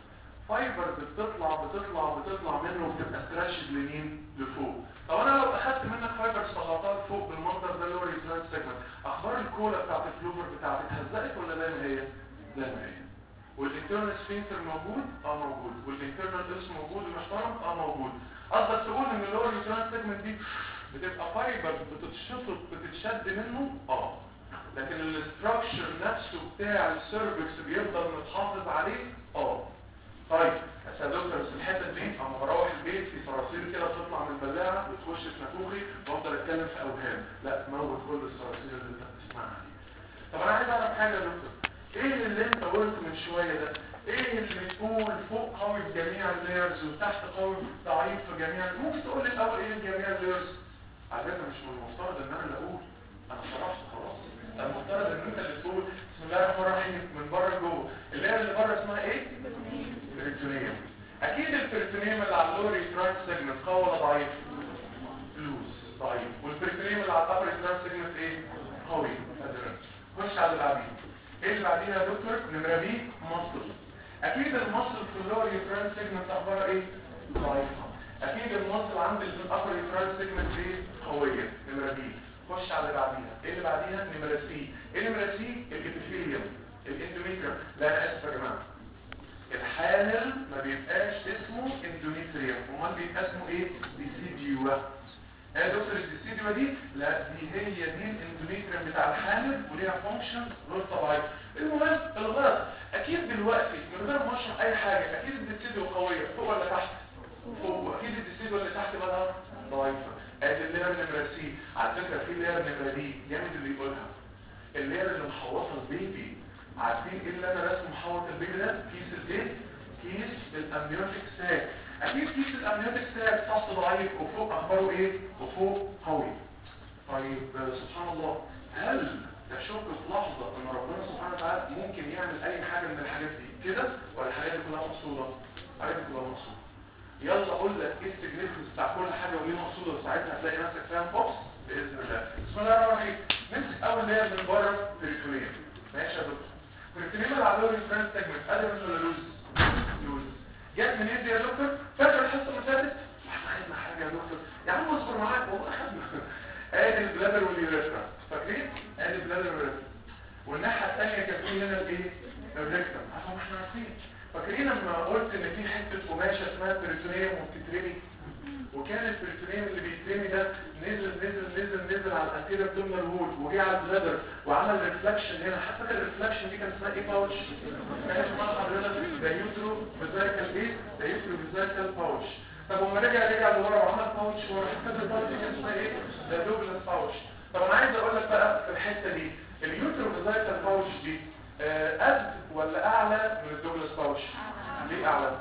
[SPEAKER 1] فايبرز بتطلع بتطلع بتطلع منه وبتبقى ستراشد لمين لفوق طب انا لو اخدت منك فايبرز طلعتها لفوق بالمنظر ده اللوري فرانس سيجمنت اخبار الكولا بتاعت الفلوفر بتاعتك اتهزقت ولا زي ما هي زي ما هي والانترنال سفنكتر موجود اه موجود والانترنال اس موجود ومحترم اه موجود قصدك تقول ان اللور فرانس سيجمنت دي بتبقى فايبر بتتشفط بتتشد منه اه لكن الاستراكشر نفسه بتاع السيرفكس بيفضل متحافظ عليه اه طيب بس يا دكتور بس الحته دي اما بروح البيت في صراصير كده بتطلع من البلاعه بتخش في نافوخي وافضل اتكلم في اوهام لا موت كل الصراصير اللي انت بتسمعها دي طب انا عايز اعرف حاجه يا دكتور ايه اللي انت قلته من شويه ده ايه اللي تقول فوق قوي في جميع اللايرز وتحت قوي ضعيف في جميع ممكن تقول لي الاول ايه جميع اللايرز على فكره مش من المفترض ان انا اللي اقول انا شرحت خلاص المفترض ان انت اللي تقول بسم الله الرحمن الرحيم من بره لجوه اللاير اللي بره اسمها ايه البريتونيوم اكيد البريتونيوم اللي على اللوري ترانس سيجمنت قوي ولا ضعيف فلوس ضعيف والبريتونيوم اللي على الابر ترانس سيجمنت ايه قوي خش على اللي بعديه ايه اللي بعديها يا دكتور نمره بي مصل اكيد المصل في اللور يوترال سيجمنت اخبارها ايه ضعيفه اكيد المصل عند الابر يوترال سيجمنت ايه قويه نمره بي خش على اللي بعديها ايه اللي بعديها نمره سي ايه نمره سي الابيثيليوم الاندوميتريوم لا انا اسف يا جماعه الحامل ما بيبقاش اسمه اندوميتريوم امال بيبقى اسمه ايه ديسيديوا يا دكتور الديسيديوا دي لا دي هي دي الاندوميتريوم بتاع الحامل وليها فانكشن غير طبيعيه المهم الغرض اكيد دلوقتي من غير ما اشرح اي حاجه اكيد الديسيديوا قويه فوق ولا تحت فوق اكيد الديسيديوا اللي تحت بقى ضعيفه ادي اللير نمره سي على فكره في لير نمره دي جامد اللي يقولها اللير اللي محوطه البيبي عارفين ايه اللي انا رسمه محوط البيبي ده كيس الايه كيس الامنيوتيك ساك اكيد كيس الامنيوتيك ساك تحت ضعيف وفوق اخباره ايه وفوق قوي طيب سبحان الله هل تشك في لحظه ان ربنا سبحانه وتعالى ممكن يعمل اي حاجه من الحاجات دي كده ولا الحاجات دي كلها مقصوده الحاجات دي كلها مقصوده يلا اقول لك ايه السيجنيفيكنس بتاع كل حاجه وليه مقصوده وساعتها هتلاقي نفسك فاهم بوكس باذن الله بسم الله الرحمن الرحيم نمسك اول لير من بره بريتونيوم ماشي يا دكتور بريتونيوم اللي على الفرنس سيجمنت ادرس ولا لوز لوز جت من ايه دي يا دكتور فاكر الحصه اللي فاتت احنا خدنا حاجه يا دكتور يا عم اصبر معاك والله خدنا ادي البلادر واليوريثرا فاكرين ادي البلادر واليوريثرا والناحيه الثانيه كان في هنا الايه الريكتم عشان احنا عارفين فاكرين لما قلت ان في حته قماشه اسمها بريتونيوم وبتترمي وكان البريتونيوم اللي بيترمي ده نزل نزل نزل نزل على الانتيريور ابدومينال وول وجه على البلادر وعمل ريفلكشن هنا حتى كان الريفلكشن دي كان اسمها ايه باوتش كان اسمها حضرتك ده يوترو فيزيكال ايه ده يوترو فيزيكال باوتش طب وما رجع رجع لورا وعمل باوتش ورا حتى الباوتش دي كان اسمها ايه ده دوبلس باوتش طب انا عايز اقول لك بقى في الحته دي اليوترو فيزيكال باوتش دي آه، قد ولا اعلى من الدوجلاس باوتش ليه اعلى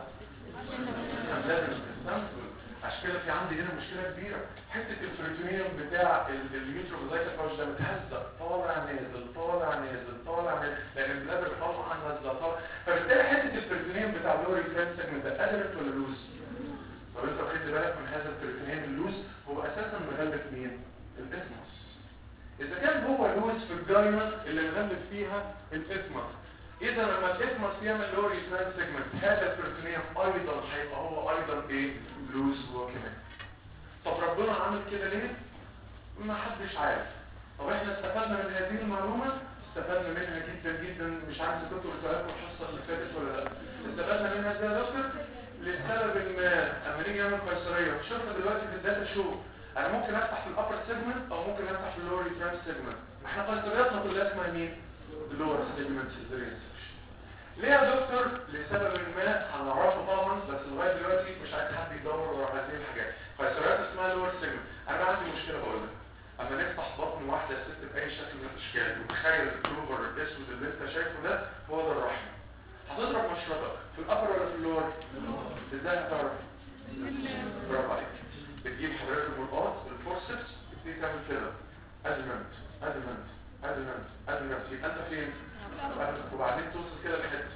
[SPEAKER 1] لازم تستنفذ عشان كده في عندي هنا مشكله كبيره حته البروتينيوم بتاع اليوترو فيزيكال باوتش ده متهزق طالع نازل طالع نازل طالع نازل لان البلادر طالعه نازله طالعه فبالتالي حته البروتينيوم بتاع اللوري فريند سيجمنت ده ادرت ولا لوز طب انت خدت بالك من هذا البروتينيوم اللوز هو اساسا مغلف مين الاسموس اذا كان هو لوز في الجاينة اللي مغلف فيها الاسمس اذا لما الاسمس يعمل لوري ترانس سيجمنت هذا البروتينيوم ايضا هيبقى هو ايضا ايه لوز هو كمان طب ربنا عمل كده ليه ما حدش عارف طب احنا استفدنا من هذه المعلومه استفدنا منها جدا جدا مش عارف اذا كنتوا قلت لكم الحصه اللي فاتت ولا لا استفدنا منها ازاي يا دكتور لسبب ما اما نيجي نعمل قيصريه شفنا دلوقتي في الداتا شو انا ممكن افتح في الابر سيجمنت او ممكن افتح في اللور ترانس سيجمنت احنا قيصرياتنا كلها اسمها مين اللور سيجمنت سيزيريان ليه يا دكتور لسبب ما هنعرفه طبعا بس لغايه دلوقتي مش عايز حد يدور ورا هذه الحاجات قيصريات اسمها لور سيجمنت انا بقى عندي مشكله بقول لك اما نفتح بطن واحده ست باي شكل من الاشكال وتخيل الكلوبر الاسود اللي انت شايفه ده هو ده الرحم هتضرب مشرطك في الابر ولا في اللور ازاي هتعرف برافو عليك بتجيب حضرتك المرقاط الفورسبس بتبتدي تعمل كده ادمنت ادمنت ادمنت ادمنت يبقى انت فين وبعدين توصل كده لحته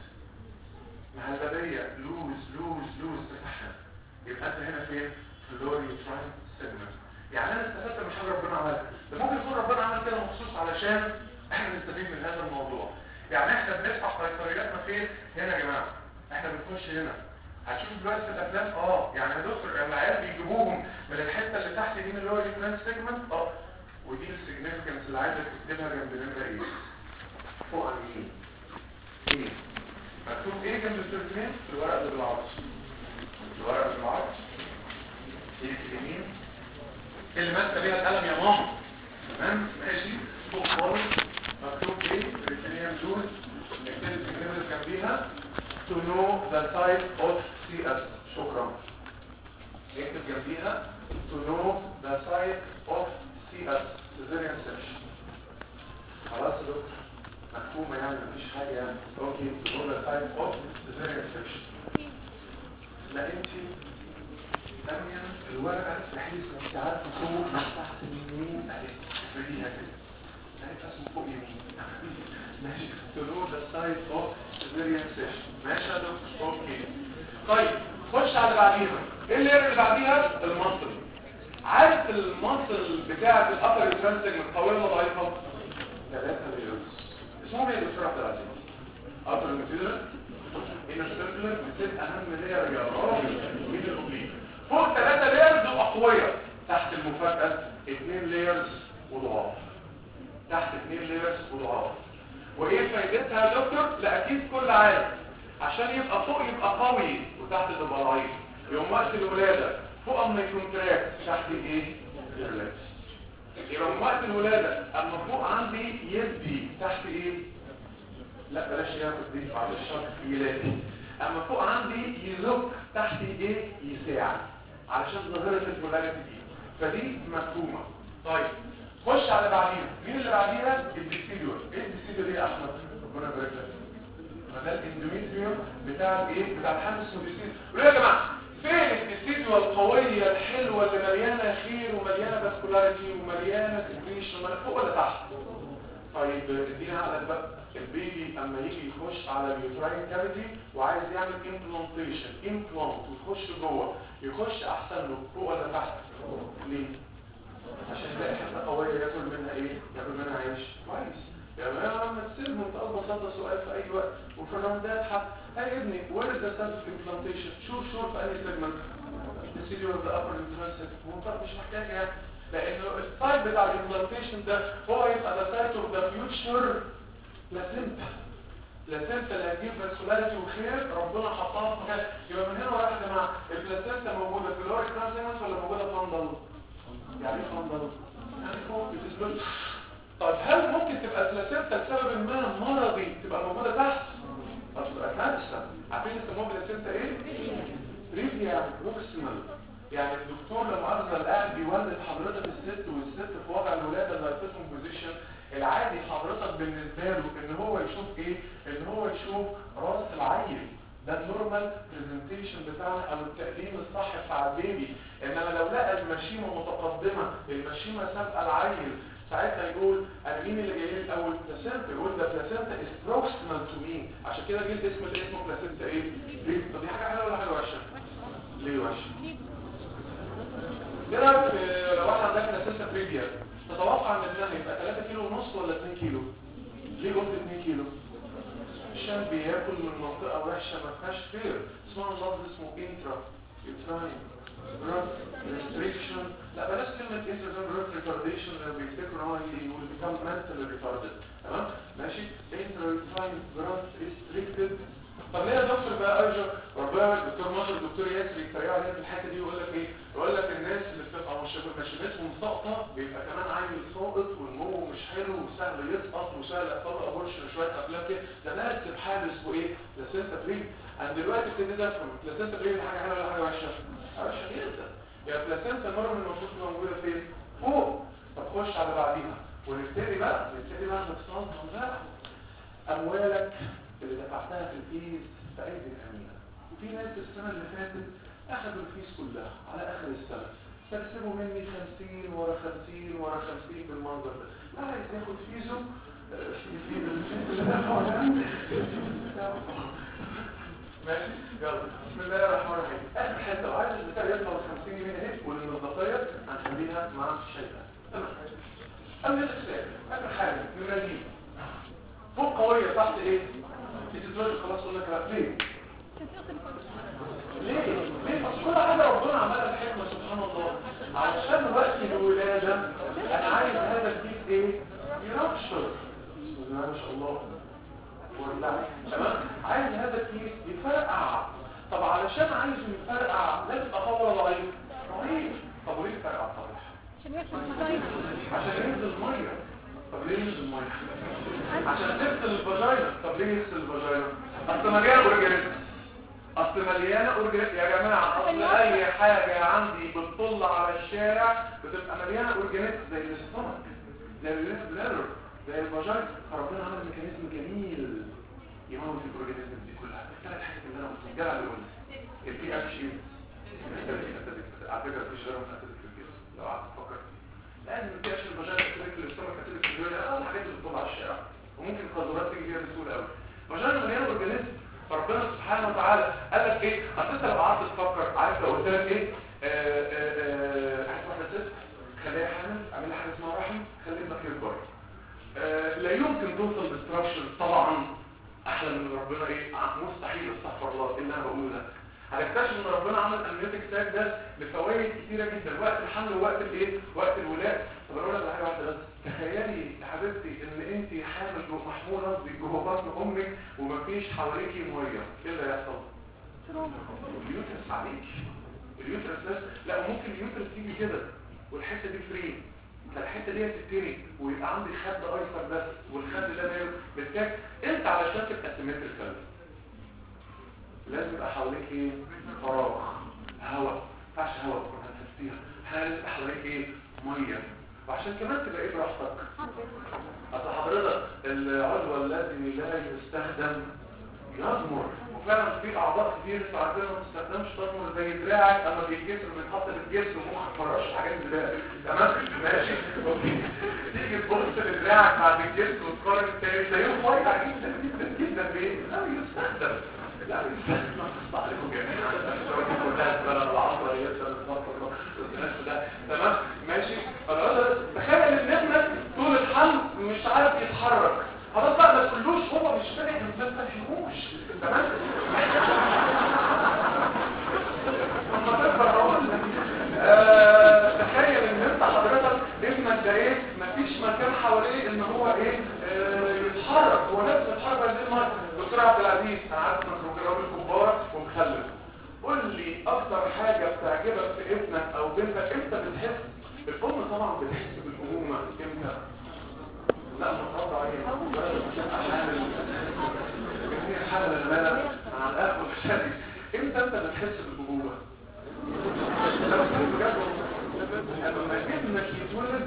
[SPEAKER 1] مهلبيه لوز لوز لوز تفتحها يبقى انت هنا فين في اللوري تراين سيجمنت يعني انا استفدت من حاجه ربنا عملها ده ممكن يكون ربنا عمل كده مخصوص علشان احنا نستفيد من هذا الموضوع يعني احنا بنفتح قيصرياتنا فين هنا يا جماعه احنا بنخش هنا هتشوف دلوقتي في الافلام اه يعني يا دكتور العيال بيجيبوهم من الحته اللي تحت دي من اللي هو الفرنس سيجمنت اه ودي السيجنيفيكانس اللي عايزك تكتبها جنب نمره ايه فوق عن ايه ايه مكتوب ايه جنب السيرفين في الورق اللي بالعرض الورق اللي بالعرض ايه اليمين اللي ماسكه بيها القلم يا ماما تمام ماشي فوق خالص مكتوب ايه ريتينيوم جوز اكتب السيجنيفيكانس جنبيها to know the type of CS شكرا اكتب جنبيها to know the type of CS cesarean section خلاص يا دكتور مفهومة يعني مفيش حاجة يعني اوكي to know the type of cesarean section لا انت ثانيا الورقة بحيث انت عارفة فوق من تحت من يمين اهي افرديها كده هيبقى اسمه فوق يمين ماشي to know the type of cesarean section ماشي يا دكتور اوكي طيب خش على اللي بعديها ايه اللي اللي بعديها المصل عارف المصل بتاعه الابر ترانسجمنت قويه ولا ضعيفه ثلاثه ليرز اسمهم ايه يا دكتور عبد العزيز ابر ميتيرال ان سيركلر بتبقى اهم لير يا راجل من الاوبليك فوق ثلاثه ليرز اقوياء تحت المفاجاه اثنين ليرز وضعاف تحت اثنين ليرز وضعاف وايه فايدتها يا دكتور لا اكيد كل عالم عشان يبقى فوق يبقى قوي وتحت تبقى ضعيف يوم وقت الولاده فوق اما يكونتراكت تحت ايه ريلاكس يبقى من وقت الولاده اما فوق عندي يدي تحت ايه لا بلاش ياخد دي بعد الشرط يلاقي اما فوق عندي يزق تحت ايه يساعد علشان ظاهره البولاريتي دي فدي مفهومه طيب خش على بعديها مين اللي بعديها الديستيديور ايه الديستيديور ايه يا احمد ربنا يبارك لك ما ده الاندوميتريوم بتاع الايه بتاع الحمل اسمه ديستيديور قولوا يا جماعه فين الديستيديور القويه الحلوه اللي مليانه خير ومليانه فاسكولاريتي ومليانه سكريشن فوق ولا تحت طيب ادينا عقلك بقى البيبي اما يجي يخش على اليوتراين كافيتي وعايز يعمل امبلانتيشن امبلانت ويخش جوه يخش احسن له فوق ولا تحت ليه عشان يلاقي حته قويه ياكل منها ايه ياكل منها عيش كويس يا جماعه لما تسيبهم تقول ببساطه سؤال في اي وقت وفي الراوندات حتى هاي ابني وير ذا سنس امبلانتيشن شور شور في اي سيجمنت السيديو اوف ذا ابر انترنسيت مش محتاجه يعني لانه السايد بتاع الامبلانتيشن ده هو يبقى ذا سايت اوف ذا فيوتشر بلاسينتا بلاسينتا اللي هتجيب فاسكولاريتي وخير ربنا حطها في مكان يبقى من هنا ورايح يا جماعه البلاسينتا موجوده في اللور كراسيمس ولا موجوده في فندل يعني ايه فندل يعني فوق بتثبت طب هل ممكن تبقى البلاسينتا لسبب ما مرضي تبقى موجوده تحت طب تبقى كارثه عارفين يسموها بلاسينتا ايه ريفيا بروكسيمال يعني الدكتور لما أخذ الآن بيولد حضرتك الست والست في وضع الولادة اللايفتهم بوزيشن العادي حضرتك بالنسبة له ان هو يشوف ايه ان هو يشوف راس العيل ده النورمال برزنتيشن بتاعنا او التقديم الصح بتاع البيبي انما لو لقى المشيمة متقدمة المشيمة سابقة العيل ساعتها يقول انا مين اللي جاي لي الاول بلاسينتا يقول ده بلاسينتا از بروكسيمال تو مين عشان كده جه الاسم اللي اسمه بلاسينتا ايه ليه طب دي حاجه حلوه ولا حاجه وحشه ليه وحشه ايه رايك في لو احنا عندنا بلاسينتا بريفيا تتوقع ان ابنها يبقى 3 كيلو ونص ولا 2 كيلو ليه قلت 2 كيلو عشان بياكل من منطقه وحشه ما فيهاش خير اسمها اللفظ اسمه انترا يوتراين growth restriction لا بلاش كلمة intravenous growth retardation لما بيفتكروا ان هو يقول become mentally retarded تمام ماشي intrauterine growth restricted طب ليه يا دكتور بقى ارجع ربنا الدكتور مصر الدكتور ياسر يتريقوا علينا في الحته دي ويقول لك ايه يقول لك الناس اللي بتبقى مش مشيتهم ساقطه بيبقى كمان عيل ساقط والنمو مش حلو وسهل يسقط وسهل يحصل له ابورشن شويه افلام كده ده نفس بحال اسمه ايه بلاسينتا بريد انا دلوقتي ابتديت افهم بلاسينتا بريد حاجه حلوه ولا حاجه وحشه وحشه جدا يا بلاسينتا المره من المفروض تبقى موجوده فين فوق طب خش على بعديها ونبتدي بقى نبتدي بقى نتصنع بقى اموالك اللي دفعتها في الفيز في ايدي الامينه وفي ناس السنه اللي فاتت اخذوا الفيز كلها على اخر السنه استرسلوا مني 50 ورا 50 ورا 50 بالمنظر ده لا عايز ياخد فيزو في ماشي يلا بسم الله الرحمن الرحيم اخر حته وعايز البتاع يطلع 50 جنيه اهي والنظافيه هنخليها مع الشايفه تمام قبل الاسلام اخر حاجه نمارين فوق قويه تحت ايه التتراج خلاص قلنا كلام ليه ليه ليه بس كل حاجه ربنا عملها بحكمه سبحان الله علشان وقت الولاده انا عايز هذا الجيل ايه ينشر بسم الله ما شاء الله والله تمام عايز هذا الكيس يفرقع طب علشان عايز يفرقع لازم يبقى قوي ضعيف ضعيف طب وليه يفرقع طبعا
[SPEAKER 2] عشان يحصل فضايح
[SPEAKER 1] عشان ينزل ميه طب ليه ينزل ميه عشان تغسل الفاجينا طب ليه يغسل الفاجينا اصل مليانه اورجانيزم اصل مليانه اورجانيزم يا جماعه اصل اي حاجه عندي بتطل على الشارع بتبقى مليانه اورجانيزم زي الاستمك زي البلادر زي الفاجينا فربنا عمل ميكانيزم جميل يموت الاورجانيزم دي كلها الثلاث حاجات اللي انا قلتهم جدع بيقول البي اتش يو على فكره مفيش غيرهم اسيدك في الجسم لو قعدت تفكر فيه لازم البي اتش الفاجينا اسيدك الاستمك اسيدك في الجسم اه الحاجات اللي بتطلع على الشارع وممكن القذورات تيجي فيها بسهوله قوي فاجينا مليانه اورجانيزم فربنا سبحانه وتعالى قال لك ايه اصل انت لو قعدت تفكر عارف لو قلت لك ايه عايز واحده ست خليها حامل اعمل لها حاجه اسمها رحم خلي ابنك يكبر آه لا يمكن توصل للستراكشر طبعا احلى من ربنا ايه مستحيل استغفر الله اللي انا بقوله ده هنكتشف ان ربنا عمل امنيوتيك ساك ده لفوائد كتيره جدا وقت الحمل ووقت الايه وقت الولاده طب اقول لك على حاجه واحده بس تخيلي يا حبيبتي ان انت حامل جوه محموله جوه بطن امك ومفيش حواليكي ميه ايه اللي هيحصل اليوترس عليك اليوترس بس لا ممكن اليوترس تيجي كده والحته دي فري فالحته دي تتني ويبقى عندي خد ايسر بس والخد ده ماله بالتاك انت علشان تبقى سيمتريكال لازم يبقى حواليك ايه فراغ هواء ما ينفعش هواء تكون هتنفسيها لازم حواليك ايه ميه وعشان كمان تبقى ايه براحتك اصل حضرتك العضو الذي لا يستخدم يضمر وفعلا في اعضاء كتير انتوا عارفين ما بتستخدمش تضمر زي دراعك اما بيتكسر بيتحط في الجسم ومخك فرش حاجات زي تمام ماشي اوكي تيجي تيجي تبص لدراعك بعد الجلد وتقارن تاني تلاقيه رفيع جدا جدا جدا ليه؟ لا يستخدم لا يستخدم اخص عليكم جميعا كلها سنه العصر هي سنه ده تمام ماشي خلاص تخيل ان ابنك طول الحمل مش عارف يتحرك خلاص بقى ما تقولوش هو مش فاهم ما تفهموش تمام لما تكبر اقول آه، تخيل ان انت حضرتك ابنك ده ايه مفيش مكان حواليه ان هو ايه آه، يتحرك هو نفسه يتحرك هذه المره دكتور عبد العزيز انا عارف انك راجل كبار ومخلف قول لي اكتر حاجه بتعجبك في ابنك او بنتك امتى بتحس الام طبعا بتحس بالامومه امتى لا متقاطع عليه حامل هي حامل الملل مع الاخ والشري امتى انت بتحس بالابوه لما ابنك يتولد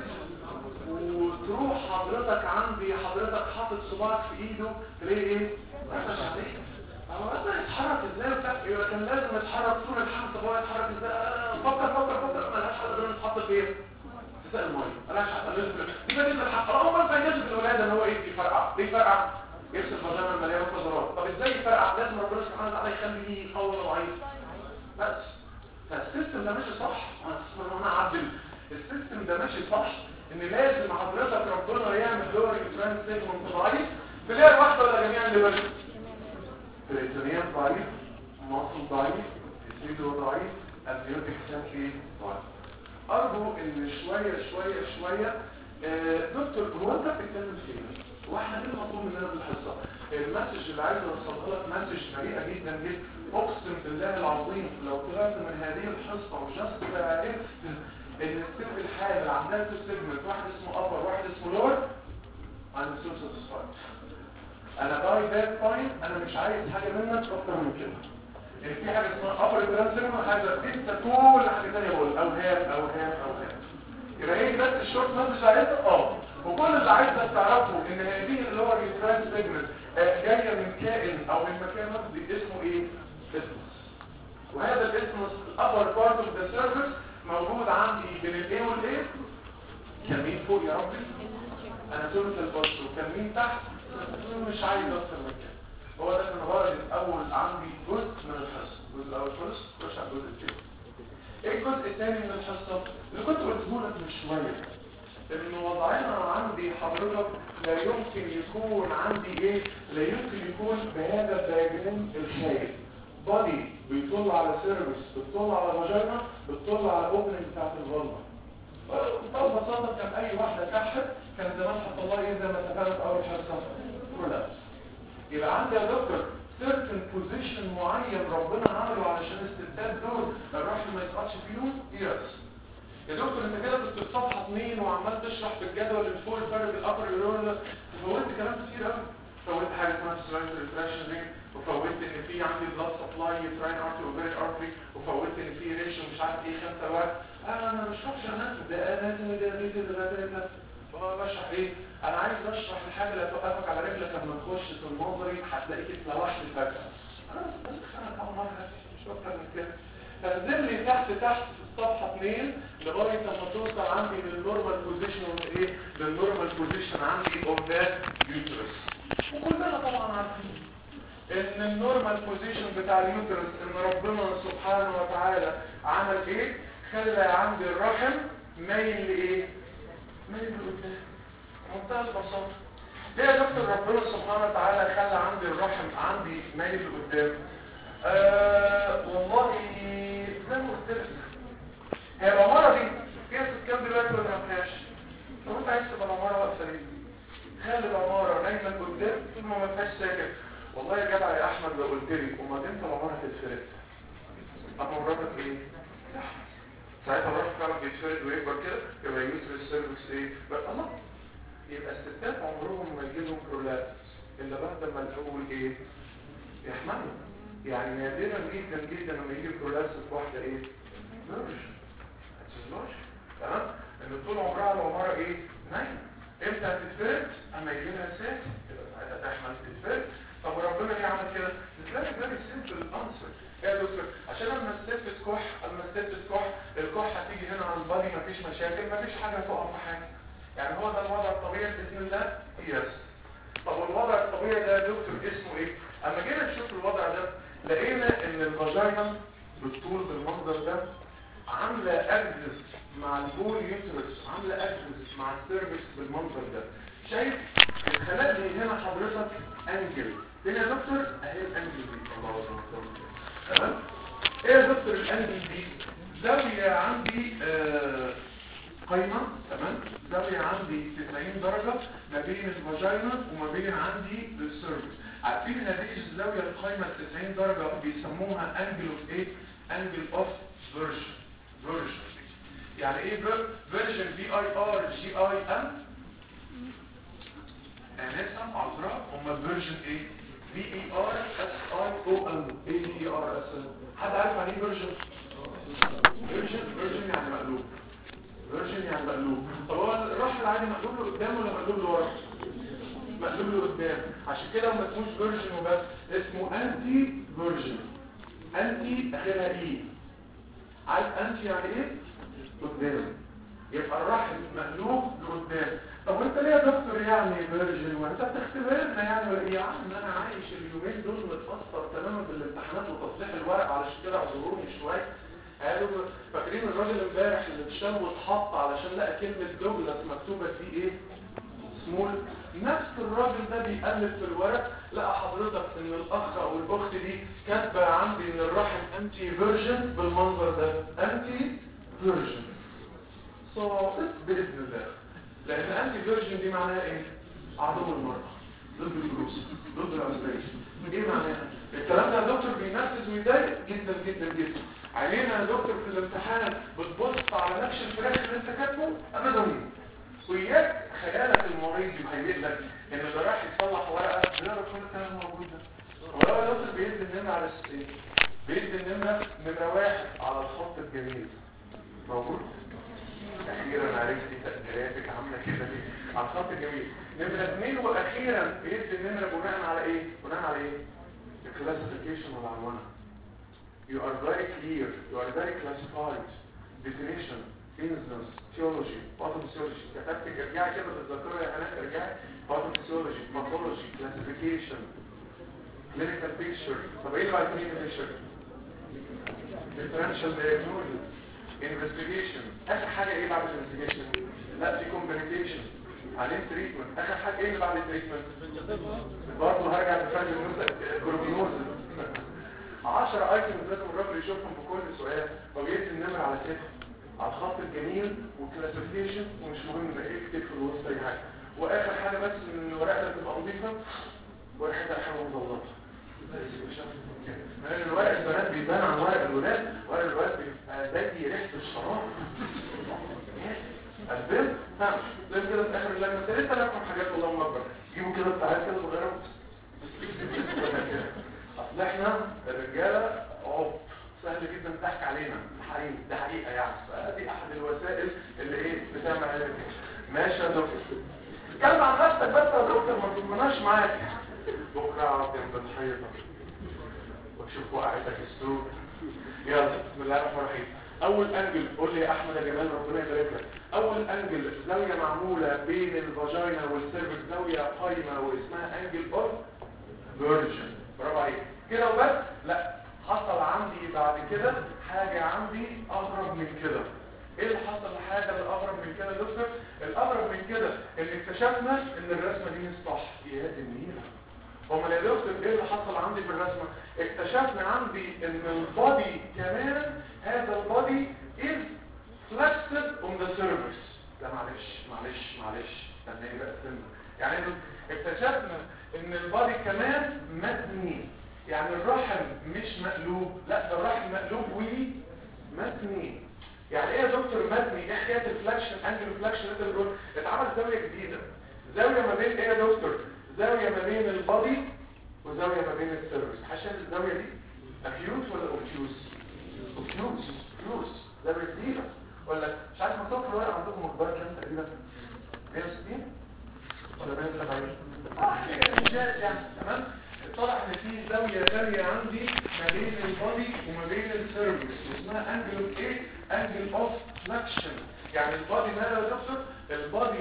[SPEAKER 1] وتروح حضرتك عندي حضرتك حاطط صباعك في ايده تلاقي ايه؟ رشش عليه هو اصلا يتحرك ازاي وبتاع يبقى كان لازم يتحرك طول الحمل طب هو يتحرك ازاي آه، فكر فكر فكر مالهاش حل غير يتحط فين؟ في سقف الميه مالهاش حل غير يبقى دي الحق اه امال ما يناسب الولاده ان هو ايه يفرقع ليه يفرقع؟ يرسل فضلنا المليان فضلات طب ازاي يفرقع؟ لازم ربنا سبحانه وتعالى يخليه قوي وضعيف بس فالسيستم ده ماشي صح انا انا اعدل السيستم ده ماشي صح ان لازم حضرتك ربنا يعمل دور الترانس سيجمنت ضعيف تلاقي الواحده ولا جميع اللي بس الانسانيه ضعيف مصل ضعيف السيدو ضعيف البيوتك سنتي ضعيف ارجو ان شويه شويه شويه آه، دكتور هو انت بتتكلم فين واحنا ايه المطلوب مننا في الحصه المسج اللي عايز اوصله لك مسج بريئه جدا جدا اقسم بالله العظيم لو طلعت من هذه الحصه وجست عرفت ان السيف الحامل عندها تو سيجمنت واحد اسمه ابر واحد اسمه لور انا سو ساتيسفايد انا باي ذات تايم انا مش عايز حاجه منك اكتر من كده ان في حاجه اسمها ابر ترانسفير حاجه انت كل حاجه ثانيه بقول اوهام اوهام اوهام يبقى هي بس الشورت مسج عايزها اه وكل اللي عايزك تعرفه ان هذه اللي هو الترانس سيجمنت جايه من كائن او من مكان مادي اسمه ايه اسمس وهذا الاسمس الابر بارت اوف ذا سيرفيس موجود عندي بين الايه والايه كان مين فوق يا ربي انا ثلث البص وكان مين تحت مش عايز اكتر من كده هو ده كان غرض الاول عندي جزء من الحصه الجزء الاول خلص خش على الجزء الثاني ايه الجزء الثاني من الحصه اللي كنت قلته لك من شويه ان وضعنا عندي حضرتك لا يمكن يكون عندي ايه لا يمكن يكون بهذا الدياجرام الخايف بادي بيطل على سيرفيس بتطل على فاجينا بتطل على اوبننج بتاعت الغلطه ببساطه كان اي واحده كحت كان زمان حط الله ايه زي ما اتفقنا في اول حصه كلها يبقى عندي يا دكتور certain position معين ربنا عمله علشان الستات دول الرحم ما يسقطش فيهم يس يا دكتور انت كده كنت في صفحه 2 وعمال تشرح في الجدول اللي فوق الفرق الابر واللور فوتت كلام كتير قوي فوتت حاجه اسمها سترايك ريفريشن رينج وفوتت ان في عندي بلاد سبلاي تراين ارتري وبيري ارتري وفوتت ان في ريشيو مش عارف ايه خمسه واحد انا انا مش بشرح اناتومي ده اناتومي ده ده ده ده ده فهو بشرح ايه انا عايز اشرح الحاجه اللي هتوقفك على رجلك لما تخش في النظري هتلاقيك اتلوحت فجاه انا بس انا اول مره مش اكتر من كده تنزل لي تحت تحت في الصفحه 2 لغايه لما توصل عندي للنورمال بوزيشن ايه للنورمال بوزيشن عندي اوف ذات يوترس وكلنا طبعا عارفين ان النورمال بوزيشن بتاع اليوترس ان ربنا سبحانه وتعالى عمل ايه خلى عندي الرحم مايل لايه مايل لقدام منتهى البساطه ليه يا دكتور ربنا سبحانه وتعالى خلى عندي الرحم عندي مايل لقدام آه والله زي ما قلت لك هي العمارة دي فيها سكان دلوقتي ولا ما فيهاش؟ لو انت عايز تبقى العمارة واقفة ليه؟ خلي العمارة نايمة لقدام طول ما ما فيهاش ساكن والله يا جدع يا احمد لو قلت لي وما انت العمارة هتتفرد اما مراتك ايه؟ ساعتها الراجل فعلا بيتفرد ويكبر كده يبقى يوتر السيرفكس ايه؟ بس الله يبقى الستات عمرهم ما يجي لهم برولابس الا بعد ما الاول ايه؟ يحملوا يعني نادرا جدا جدا لما يجي برولابس في واحده ايه؟ نرش هتسلوش تمام؟ ان طول عمرها العماره ايه؟ نايمه امتى هتتفرد؟ اما يجي لها ساكن يبقى ساعتها تحمل تتفرد طب وربنا ليه عمل كده؟ بتلاقي فيري سيمبل انسر يا دكتور عشان لما الست تكح لما الست تكح الكح هتيجي هنا على البادي مفيش مشاكل مفيش حاجه تقع في حاجه يعني هو ده الوضع الطبيعي باذن الله يس طب والوضع الطبيعي ده يا دكتور اسمه ايه اما جينا نشوف الوضع ده لقينا ان الفاجينا بالطول بالمنظر ده عامله اجزس مع البول يوترس عامله اجزس مع السيرفكس بالمنظر ده شايف الخلايا دي هنا حضرتك انجل فين يا دكتور اهي الانجل دي الله اكبر تمام ايه يا دكتور الانجل دي زاويه عندي آه قايمه تمام زاويه عندي 90 درجه ما بين الفاجينا وما بين عندي السيرفكس عارفين هذه الزاويه القايمه 90 درجه بيسموها انجل اوف ايه انجل اوف فيرجن فيرجن يعني ايه فيرجن في اي ار جي اي ام انسا عذراء هم الفيرجن ايه في اي ار اس اي او ام ايه في اي ار اس حد عارف يعني ايه فيرجن فيرجن فيرجن يعني مقلوب فيرجن يعني مقلوب طب هو الرحل العادي مقلوب لقدام ولا مقلوب لورا مقلوب لقدام عشان كده ما اسموش فيرجن وبس اسمه انتي فيرجن انتي اخرها ايه عارف انتي يعني ايه قدام يبقى الرحل مقلوب لقدام طب وانت ليه يا دكتور يعني فيرجن وانت بتختبرنا يعني ولا ايه يا عم انا عايش اليومين دول متاثر تماما بالامتحانات وتصليح الورق علشان كده اعذروني شويه قالوا فاكرين الراجل امبارح اللي اتشال واتحط علشان لقى كلمه دوجلاس مكتوبه فيه ايه سمول نفس الراجل ده بيقلب في الورق لقى حضرتك ان الاخ او الاخت دي كاتبه عندي ان الرحم انتي فيرجن بالمنظر ده انتي فيرجن صافت باذن الله لان انتي فيرجن دي معناها ايه عدو المرأة ضد الجروس ضد الاسبريشن ايه معناها الكلام ده يا دكتور بينفذ ويضايق جدا جدا جدا علينا يا دكتور في الامتحان بتبص على نفس الفراخ اللي انت كاتبه ابدا وياك خيالك المريض يهيئ لك ان اللي رايح يصلح ورقه بيقرا كل الكلام الموجود ده ولو يا دكتور بيدي النمره على السين بيدي النمره نمره واحد على الخط الجميل موجود اخيرا عرفت تقديراتك عامله كده ليه على الخط الجميل نمره اثنين واخيرا بيدي النمره بناء على ايه بناء على ايه الكلاسيفيكيشن والعنوان you are very clear you are very classified definition instance theology pathophysiology كتبت ارجعي كده بالذاكره يا هناك ارجعي pathophysiology pathology classification clinical picture طب ايه بقى clinical picture differential diagnosis investigation اخر حاجه ايه بعد investigation لا في communication عليه تريتمنت اخر حاجه ايه اللي بعد التريتمنت برضه هرجع لفرق الجلوكوز 10 ايتمز لازم الراجل يشوفهم في كل سؤال وبيدي النمر على كده على الخط الجميل والكلاسيفيكيشن ومش مهم ايه يكتب في الوسط اي حاجه واخر حاجه بس ان الورقه تبقى نظيفه وريحتها حلوه مظبطه لان الورق البنات بيبان عن ورق الولاد ورق الولاد بيبقى زي ريحه الشراب البنت نعم زي كده في اخر اللجنه انت لسه لكم حاجات والله اكبر جيبوا كده بتاعات كده صغيره اصل احنا الرجاله عب سهل جدا تحكي علينا الحريم ده حقيقه يعني فدي احد الوسائل اللي ايه بتعمل علينا ماشي يا دكتور اتكلم عن نفسك بس يا دكتور ما تضمناش معاك بكره اقعد جنب الحيطه واشوف وقعتك السوق يلا بسم الله الرحمن الرحيم اول انجل قول لي يا احمد يا جمال ربنا يبارك لك اول انجل زاويه معموله بين الفاجينا والسيرفكس زاويه قايمه واسمها انجل اوف فيرجن برافو عليك كده وبس لا حصل عندي بعد كده حاجه عندي اغرب من كده ايه اللي حصل الحاجه اللي اغرب من كده يا دكتور الاغرب من كده ان اكتشفنا ان الرسمه دي مش صح يا دي النيله امال يا دكتور ايه اللي حصل عندي في الرسمه اكتشفنا عندي ان البادي كمان هذا البادي is flexed on the surface لا معلش معلش معلش استناني بقى استنى يعني اكتشفنا ان البادي كمان متني يعني الرحم مش مقلوب لا ده الرحم مقلوب ومتني يعني ايه يا دكتور متني ايه حكايه الفلاكشن انجل فلاكشن اللي بنقول اتعمل زاويه جديده زاويه ما بين ايه يا دكتور زاويه ما بين البادي وزاويه ما بين السيرفس حشد الزاويه دي اكيوت ولا اوبتيوس اوبتيوس اوبتيوس زاويه جديده ولا مش عارف مكتوب في الورقه عندكم مقدار كام تقريبا 160 ولا 170 اه حاجه يعني تمام اتضح ان في زاويه ثانيه عندي ما بين البادي وما بين السيرفس اسمها انجل اوف ايه انجل اوف فلاكشن يعني البادي ماله يا دكتور البادي هو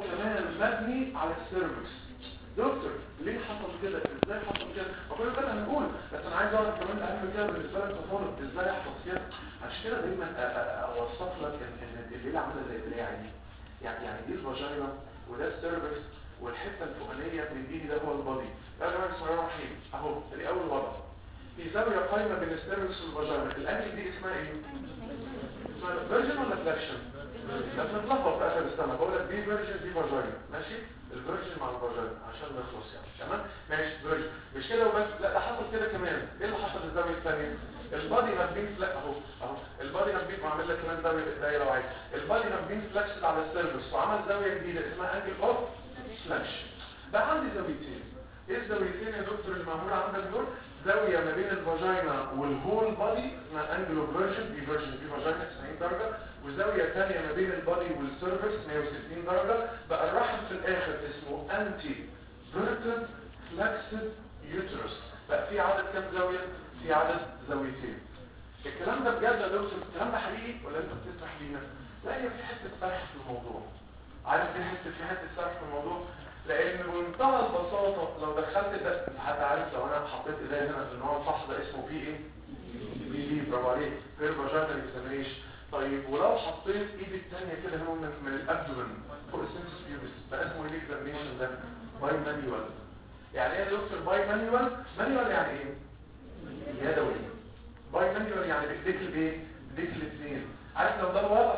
[SPEAKER 1] كمان مبني على السيرفكس دكتور ليه حصل كده ازاي حصل كده وكل ده هنقول بس انا عايز اعرف كمان اهم كده بالنسبه لك تفاضل ازاي يحصل كده عشان كده دايما أ- أ- اوصف لك ان ان الليله عامله زي الدراع دي يعني يعني دي الفاجينا وده السيرفكس والحته الفوقانيه من الايد ده هو البادي ده يا جماعه بسم الله الرحمن الرحيم اهو ادي اول وضع في زاويه قايمه بين السيرفكس والفاجينا الانجل دي اسمها ايه اسمها فيرجن ولا فلاكشن لا بنتلخبط في اخر السنه بقول لك دي فيرجن دي فاجينا ماشي الفيرجن مع الفاجينا عشان نخلص يعني تمام ماشي فيرجن مش كده وبس لا ده حصل كده كمان ايه اللي حصل في الزاويه الثانيه البادي هابين لا اهو اهو البادي هابين وعامل لك كمان زاويه دايره لو عايز البادي هابين فلاكسد على السيرفس وعمل زاويه جديده اسمها انجل اوف فلاكشن بقى عندي زاويتين ايه الزاويتين يا دكتور اللي معموله عندك دول زاويه ما بين الفاجينا والهول بادي اسمها انجل اوف فيرجن دي فيرجن دي فاجينا 90 درجه وزاويه ثانيه ما بين البادي والسيرفس 160 درجه بقى الرحم في الاخر اسمه انتي فيرتد فلاكسد يوترس بقى في عدد كام زاويه في عدد زاويتين الكلام ده بجد يا دكتور الكلام ده حقيقي ولا انت بتسرح لينا لا هي في حته سرح في الموضوع عارف ايه حته في حته سرح في الموضوع لان بمنتهى البساطه لو دخلت ده حد عارف لو انا حطيت ايدي هنا النوع الصح ده اسمه بي ايه بي بي برافو عليك غير فاجينال اكزامينيشن طيب ولو حطيت ايدي الثانيه كده هنا من, من الابدومن فوق السنسس بيوبس بقى اسمه ايه الاكزامينيشن ده باي مانيوال يعني ايه يا دكتور باي مانيوال مانيوال يعني ايه يدوي باي مانيوال يعني بايديك الايه بايديك الاثنين عارف لو ده الوضع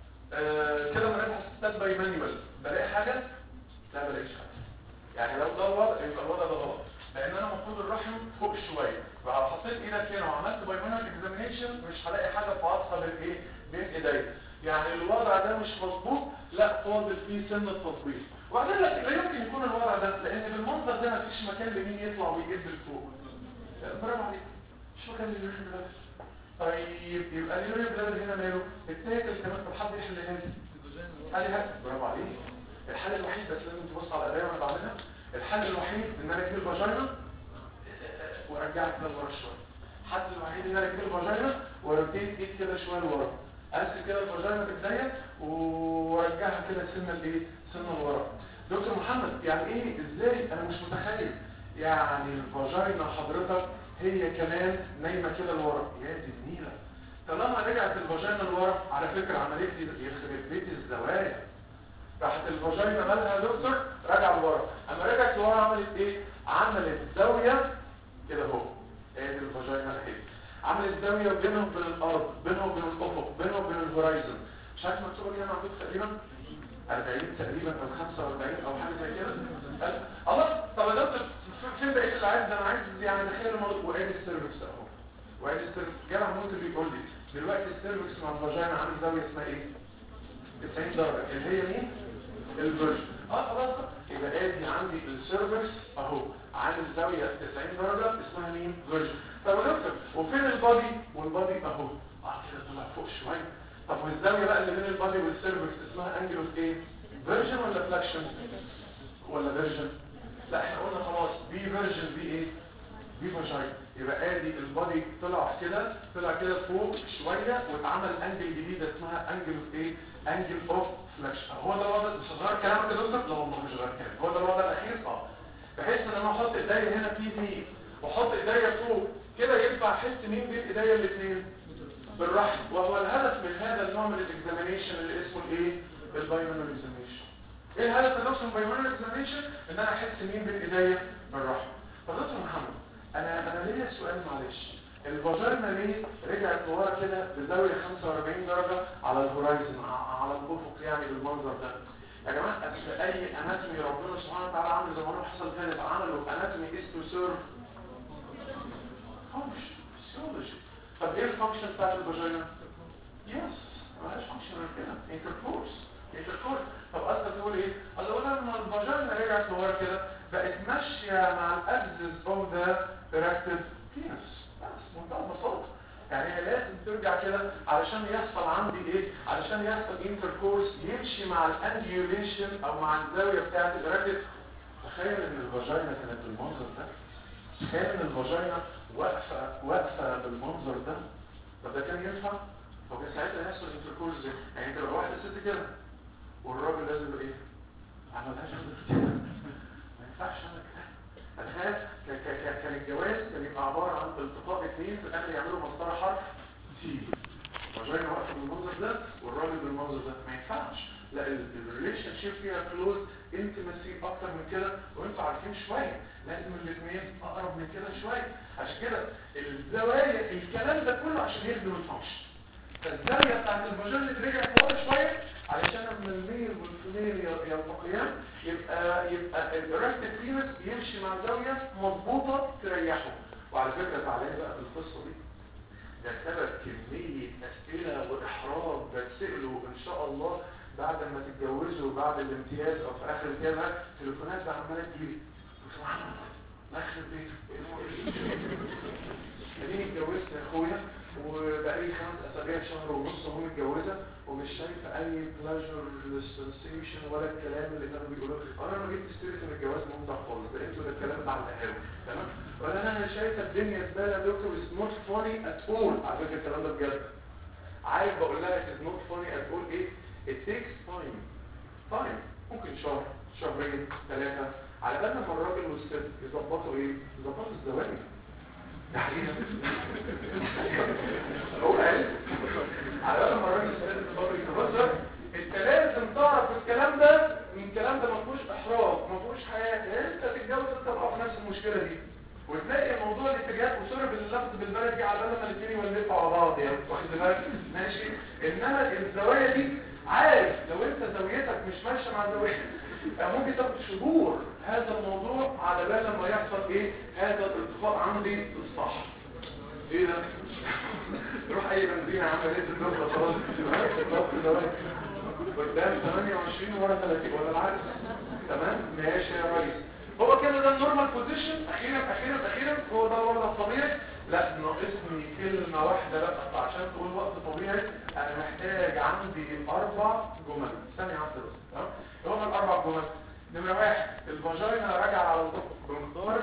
[SPEAKER 1] آه كده انا رايح استاد باي مانيوال بلاقي حاجه لا بلاقيش حاجه يعني لو ده الوضع يبقى الوضع ده غلط لان انا المفروض الرحم فوق شويه فلو حطيت ايدك هنا وعملت باي مانيوال اكزامينيشن مش هلاقي حاجه فاصله بين ايه بين ايديا يعني الوضع ده مش مظبوط لا فاضل فيه سن التطبيق وبعدين لا لا يمكن يكون الوضع ده لان بالمنظر ده مفيش مكان لمين يطلع ويجد لفوق برافو عليك مش مكان لليورين بلاد طيب يبقى اليورين بلاد هنا ماله التاكل كمان طب حد يحل هنا حل هنا برافو عليك الحل الوحيد بس لازم تبص على الاداه وانا بعملها الحل الوحيد ان انا اجيب الفاجينا وارجعها كده لورا شويه الحل الوحيد ان انا اجيب الفاجينا وارتيت ايد كده شويه لورا امسك كده الفاجينا بايديا وارجعها كده سنه لايه سنه لورا دكتور محمد يعني ايه ازاي انا مش متخيل يعني الفاجينا حضرتك هي كمان نايمه كده لورا يا دي النيله طالما رجعت الفاجينا لورا على فكره عملت لي يخرب بيت الزوايا راحت الفاجينا مالها يا دكتور راجعه لورا اما رجعت لورا عملت ايه عملت زاويه كده اهو ادي الفاجينا اهي عملت زاويه بينها وبين الارض بينها وبين الافق بينها وبين الهورايزون مش عارف مكتوبه كده عندك تقريبا 40 تقريبا او 45 او حاجه زي كده الله طب يا دكتور فين بقيت اللي عايز ده انا عايز يعني تخيل الموضوع وادي السيرفكس اهو وادي السيرفكس جدع ممكن بيقول لي دلوقتي السيرفكس مع الفاجينا عامل زاويه اسمها ايه 90 درجه اللي هي مين الفيرجن اه خلاص يبقى ادي عندي السيرفكس اهو عامل زاويه 90 درجه اسمها مين فيرجن طب يا دكتور وفين البادي والبادي اهو اه كده طلع فوق شويه طب والزاويه بقى اللي بين البادي والسيرفكس اسمها انجل اوف ايه فيرجن ولا فلاكشن ولا فيرجن لا احنا قلنا خلاص بي فيرجن بي ايه بي فاجاين يبقى ادي البادي طلع كده طلع كده فوق شويه واتعمل انجل جديده اسمها انجل اوف ايه انجل اوف فلاكشن هو ده الوضع مش هتغير كلامك يا دكتور لا والله مش هغير كلامي هو ده الوضع الاخير اه بحيث ان انا احط ايديا هنا في دي واحط ايديا فوق كده ينفع احس مين بين ايديا الاثنين بالرحم وهو الهدف من هذا النوع من الاكزامينيشن اللي اسمه الايه البايونال اكزامينيشن ايه الهدف من نفس البايونال اكزامينيشن ان انا احس مين بين ايديا بالرحم فدكتور محمد انا انا ليا سؤال معلش الفاجينا ليه رجعت لورا كده بزاويه 45 درجه على الهورايزن على الافق يعني بالمنظر ده يا جماعه أصل اي اناتومي ربنا سبحانه وتعالى عامل زي ما هو حصل فين عملوا اناتومي از تو سيرف فانكشن فيسيولوجي طب ايه الفانكشن بتاعت الفاجينا يس مالهاش فانكشن غير كده انتركورس انتركورس طب قصدك تقول ايه قصدي اقول ان الفاجينا رجعت لورا كده بقت ماشيه مع الاكسس اوف ذا erected penis بس منتهى البساطه يعني هي لازم ترجع كده علشان يحصل عندي ايه علشان يحصل انتركورس يمشي مع الانديوليشن او مع الزاويه بتاعت الاراكتد تخيل ان الفاجينا كانت بالمنظر ده تخيل ان الفاجينا واقفه واقفه بالمنظر ده طب ده كان ينفع طب كان ساعتها يحصل انتركورس ازاي يعني تبقى واحده ست كده والراجل لازم يبقى ايه اثنين في الاخر يعملوا مسطره حرف تي فاجينا واقفه بالمنظر ده والراجل بالمنظر ده ما ينفعش لا الريليشن شيب فيها كلوز انتمسي اكتر من كده وانتوا عارفين شويه لازم الاثنين اقرب من كده شويه عشان كده الزوايا الكلام ده كله عشان يخدم الفانكشن فالزاويه بتاعت الفاجينا ترجع فوق شويه علشان لما الميل والفيميل يلتقيان يبقى يبقى الريست كلينس يمشي مع زاويه مظبوطه تريحه وعلى فكره تعالى بقى بالقصه دي ده سبب كمية أسئلة وإحراج بتسألوا إن شاء الله بعد ما تتجوزوا بعد الامتياز أو في آخر الجامعة تليفونات بقى عمالة تجيلي دكتور محمد ما آخر البيت اديني اتجوزت يا اخويا وبقالي خمس اسابيع شهر ونص وهو متجوزه ومش شايفه اي بلاجر سنسيشن ولا الكلام اللي كانوا بيقولوه انا ما جبت سيره ان الجواز ممتع خالص ده انتوا ده الكلام بتاع القهاوي تمام ولا انا شايفه الدنيا زباله يا دكتور از نوت فاني ات اول على فكره الكلام ده بجد عارف بقول لها از نوت فاني ات اول ايه it takes time time ممكن شهر شهرين ثلاثه على بال ما الراجل والست يظبطوا ايه يظبطوا الزواج تحليل هو قال على بال ما الراجل والست يظبطوا يتبصر انت لازم تعرف الكلام ده من الكلام ده ما فيهوش احراج ما فيهوش حياه انت تتجوز انت تقع في نفس المشكله دي وتلاقي موضوع الاتجاه وصرف اللفظ بالبلدي على بال ما الاثنين يولفوا على بعض يعني واخد بالك ماشي انما الزوايا دي عارف لو انت زاويتك مش ماشيه مع زاويتك ممكن تاخد شهور هذا الموضوع على بال لما يحصل ايه هذا الاتفاق عندي الصح ايه ده روح اي بنزينه عامله ايه الدخله خلاص قدام 28 ورا 30 ولا العكس تمام ماشي يا ريس هو كده ده النورمال بوزيشن اخيرا اخيرا اخيرا هو ده الوضع الطبيعي لا ناقصني كلمه واحده بس عشان تقول وقت طبيعي انا محتاج عندي اربع جمل ثانيه واحده بس تمام هم الاربع جمل نمره واحد الفاجينا راجعه على الضغط بمقدار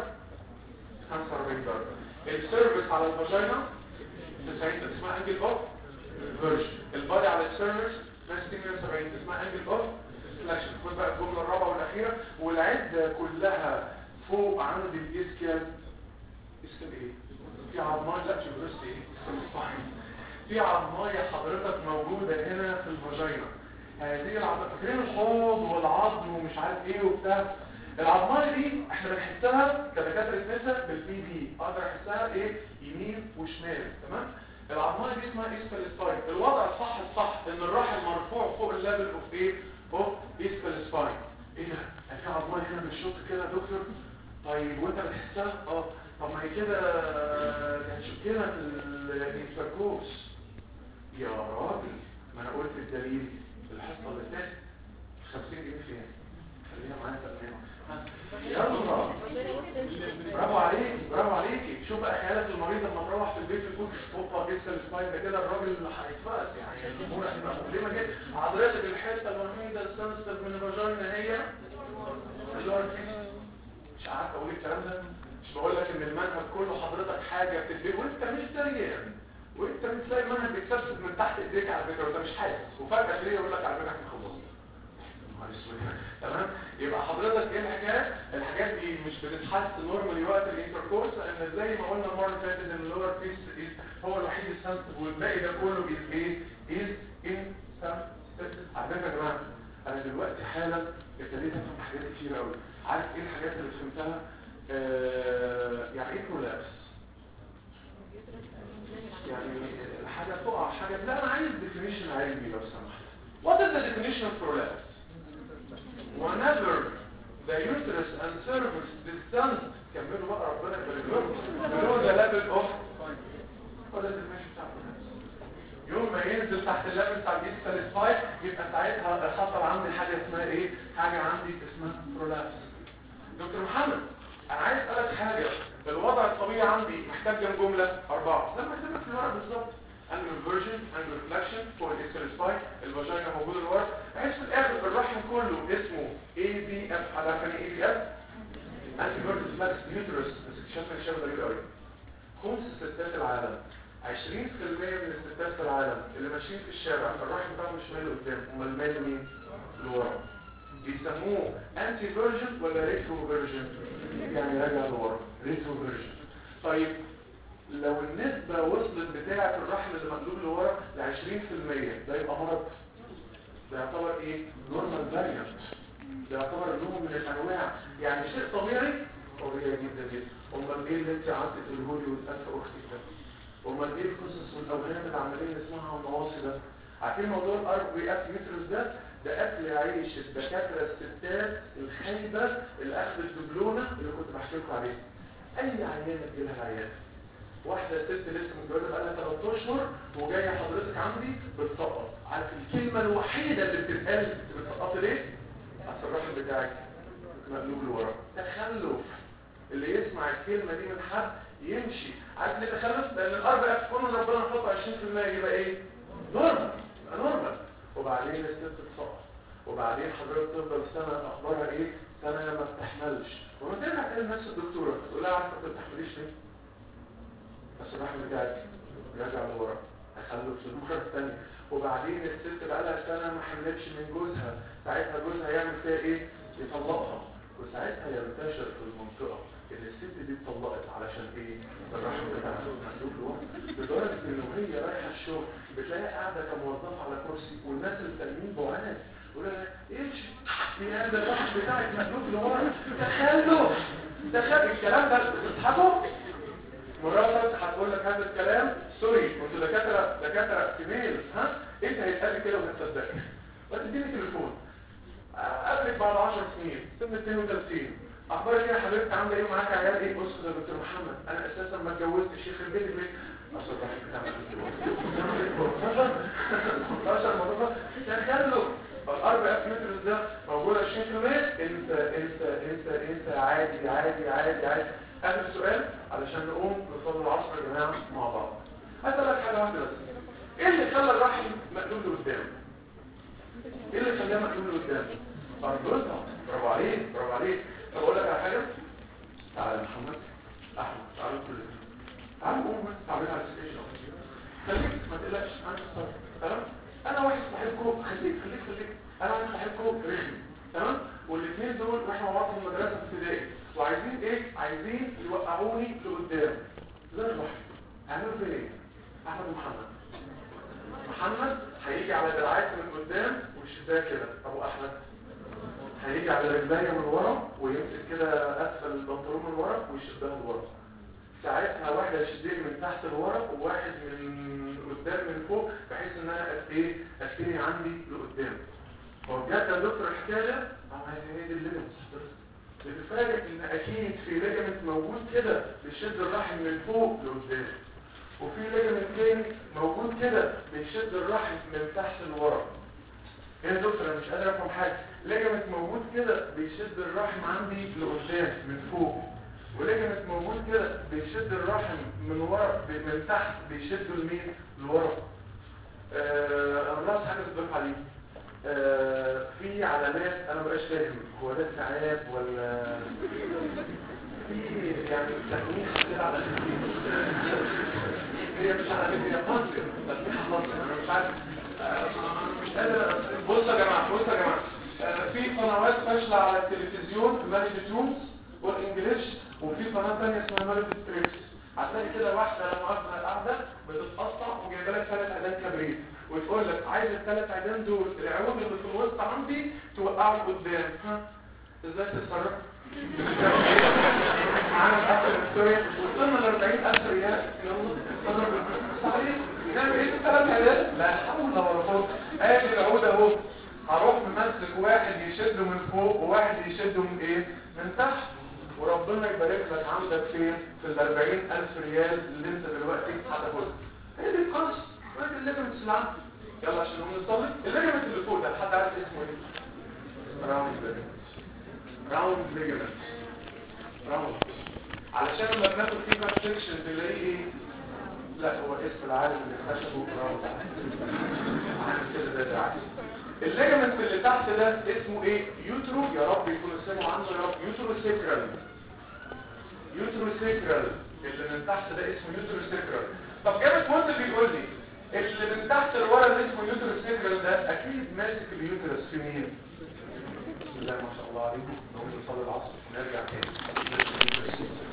[SPEAKER 1] 45 درجه السيرفيس على الفاجينا 90 اسمها انجل اوف فيرجن البادي على السيرفيس 170 اسمها انجل اوف سلاكشن خد بقى الجمله الرابعه والاخيره والعده كلها فوق عند الاسكال اسكال ايه في عظمايه لا تشوفرس ايه في عظمايه حضرتك موجوده هنا في الفاجينا هذه العظمايه فاكرين الحوض والعظم ومش عارف ايه وبتاع العظمايه دي احنا بنحسها كدكاتره نساء بالبي بي اقدر احسها ايه يمين وشمال تمام العظمايه دي اسمها اسكال سباين الوضع الصح الصح ان الراحل مرفوع فوق الليفل اوف ايه اوف اسكال سباين ايه ده في عظمايه هنا بالشوط كده يا دكتور طيب وانت بتحسها اه طب ما هي كده هتشكلها في الانفاكوس يا راجل ما انا قلت الدليل الحصه اللي فاتت 50 جنيه فيها خليها معايا تمام يلا برافو عليك برافو عليك شوف بقى خيالك المريض لما تروح في البيت يكون اوبا لسه السباين ده كده الراجل اللي هيتفقس يعني الامور هتبقى مؤلمه جدا حضرتك الحته الوحيده السنسيتيف من الفاجينا هي اللور مش عارف اقول الكلام ده مش بقول لك ان المنهج كله حضرتك حاجه بتديه وانت مش دريان وانت مش تلاقي المنهج بيتسرسب من تحت ايديك على فكره وانت مش حاسس وفجاه تلاقيه يقول لك على فكره احنا خلصنا تمام يبقى حضرتك ايه الحكايه الحاجات دي مش بتتحس نورمالي وقت الانتركورس لان زي ما قلنا المره اللي فاتت ان اللور بيس هو الوحيد السنسيتيف والباقي ده كله از ايه از ان على فكره يا جماعه انا دلوقتي حالا ابتديت افهم حاجات كتير قوي عارف ايه الحاجات اللي فهمتها آه يعني ايه برولابس يعني حاجه تقع حاجه لا انا عايز ديفينيشن علمي لو سمحت What is the definition of prolapse? Whenever the uterus and cervix descend كملوا بقى ربنا يبارك لكم below the level of هو ده الديفينيشن بتاع prolapse يوم ما ينزل تحت الليفل بتاع الجيستال سبايك يبقى ساعتها حصل عندي حاجه اسمها ايه؟ حاجه عندي اسمها prolapse دكتور محمد انا عايز اسالك حاجه الوضع الطبيعي عندي محتاج كام جمله اربعه لما اكتبها في الورق بالظبط انجل فيرجن انجل فلاكشن فوق الاكسل سبايك الفاجينا موجود الورق بحيث في الاخر الرحم كله اسمه اي بي اف على كان اي بي اف انتي فيرجن فلاكس يوترس شايف الشبه غريب قوي خمس ستات العالم 20% من الستات في العالم اللي ماشيين في الشارع الرحم بتاعهم مش مايل قدام امال مايل مين؟ لورا بيسموه انتي فيرجن ولا ريترو فيرجن يعني راجع لورا ريترو فيرجن طيب لو النسبة وصلت بتاعة الرحم اللي مقلوب لورا ل 20% ده يبقى مرض ده يعتبر ايه؟ نورمال فاريانت ده يعتبر نوع من الانواع يعني شيء طبيعي طبيعي جدا جدا امال ايه اللي انت قعدت تقوله لي وتأسى اختي ده امال ايه القصص والاوهام العمليه اللي اسمها النواصي ده عارفين موضوع الار بي اف مترس ده ده اكل عيش الدكاتره الستات الخايبه اللي اخذت الدبلونه اللي كنت بحكي لكم عليها اي عيانه تجيلها العيان واحده ست لسه متجوزه بقالها 3 اشهر وجايه حضرتك عندي بتسقط عارف الكلمه الوحيده اللي بتتقال انت بتسقطي ليه؟ اصل الرحم بتاعك مقلوب لورا تخلف اللي يسمع الكلمه دي من حد يمشي عارف ليه تخلف لان الاربع اف كون ربنا حط 20% يبقى ايه نورمال يبقى نورمال وبعدين الست تسقط وبعدين حضرتك تفضل سنه اخبارها ايه سنه ما بتحملش وما ترجع تاني لنفس الدكتوره تقول لها عارفه ما بتحمليش ليه بس الرحم بتاعك راجع لورا تخلف في المره الثانيه وبعدين الست بقى لها سنه ما حملتش من جوزها ساعتها جوزها يعمل فيها ايه يطلقها وساعتها ينتشر في المنطقه ان الست دي اتطلقت علشان ايه الرحم بتاعها مقلوب لورا لدرجه ان وهي رايحه الشغل بتلاقي قاعده كموظفه على كرسي والناس التانيين بعاد يقول لها امشي يا ده الرحم بتاعك مقلوب لورا تخيلوا تخيل الكلام ده بتضحكوا مراتك هتقول لك هذا الكلام سوري كنتوا دكاتره دكاتره كبير ها انت هيتقال كده وهتصدقني وتديني تليفون قبلك بعد 10 سنين سن 32 اخبارك ايه يا حبيبتي عامله ايه معاك عيال ايه بص يا دكتور محمد انا اساسا ما اتجوزتش يخرب بيتي ليه اصل الرحم بتاعك 15 مرة تخلف فالاربع اف متر ده موجود 20% انت انت انت انت عادي عادي عادي عادي اخر سؤال علشان نقوم نصلي العصر يا جماعه مع بعض اسالك حاجه واحده بس ايه اللي خلى الرحم مقلوب لقدام ايه اللي خلاه مقلوب لقدام ارجلها برافو عليك برافو عليك طب اقول لك على حاجه تعالى يا محمد احمد تعالوا كلنا تعالوا قوم بس تعالوا على الستيشن خليك ما تقلقش انا الصبر تمام انا واحد صاحبكم خليك خليك خليك انا واحد صاحبكم رخم تمام والاثنين دول واحنا مع بعض في المدرسه في ابتدائي وعايزين ايه عايزين يوقعوني لقدام زي البحر هعملوا فين ايه احمد محمد محمد هيجي على دراعاتي من قدام وشدها كده ابو احمد هيجي على رجليا من ورا ويمسك كده اسفل البنطلون من ورا ويشدها لورا ساعتها واحد هيشدني من تحت لورا وواحد من قدام من فوق بحيث ان انا ايه اشتري عندي لقدام هو بجد يا دكتور الحكايه ده اه هي دي الليمتس بتفاجئ ان اكيد في ليجمنت موجود كده بيشد الرحم من فوق لقدام وفي ليجمنت تاني موجود كده بيشد الرحم من تحت لورا ايه يا دكتور انا مش قادر افهم حاجه ليجمنت موجود كده بيشد الرحم عندي لقدام من فوق وليجمنت موجود كده بيشد الرحم من ورا من تحت بيشده لمين لورا آه الراس حاجه تضيف عليه آه في علامات انا مبقاش فاهم هو ده استيعاب ولا في يعني تلميح كده على هي مش على هي مصر تلميح مصر انا مش عارف آه مش قادر بصوا يا جماعه بصوا يا جماعه آه في قنوات فاشله على التلفزيون مالي تونز والانجليش وفي قناه ثانيه اسمها مالي ستريبس هتلاقي كده واحده لما واحده قاعده بتتقطع وجايبه لك ثلاث عيدان كبريت وتقول لك عايز الثلاث عيدان دول العود اللي في الوسط عندي توقعه لقدام ها ازاي تتصرف معانا الاسر السوري وصلنا ل 40000 ريال يلا اتصرف صحيح نعمل ايه الثلاث عيدان لا حول ولا قوه ادي العود اهو هروح ممسك واحد يشده من فوق وواحد يشده من ايه من تحت وربنا يبارك لك عندك فين في ال 40000 ريال اللي انت دلوقتي هتاخدها هي دي القصه وادي الليجمنتس اللي عندي يلا عشان نقوم نصلي الليجمنت اللي فوق ده حد عارف اسمه ايه راوند ليجمنت راوند ليجمنت راوند علشان لما بناخد فيه كات سيكشن تلاقيه ايه لا هو اسم العالم اللي اكتشفه راوند عامل كده ده عادي الليجمنت اللي تحت ده اسمه ايه يوترو يا رب يكون اسمه عنده يا رب يوترو سيكرال يوترو سيكرال اللي من تحت ده اسمه يوترو سيكرال طب جابت مونت بيقول لي اللي من تحت لورا اللي اسمه يوترو سيكرال ده اكيد ماسك اليوترس في مين بسم الله ما شاء الله عليكم نقوم نصلي العصر نرجع تاني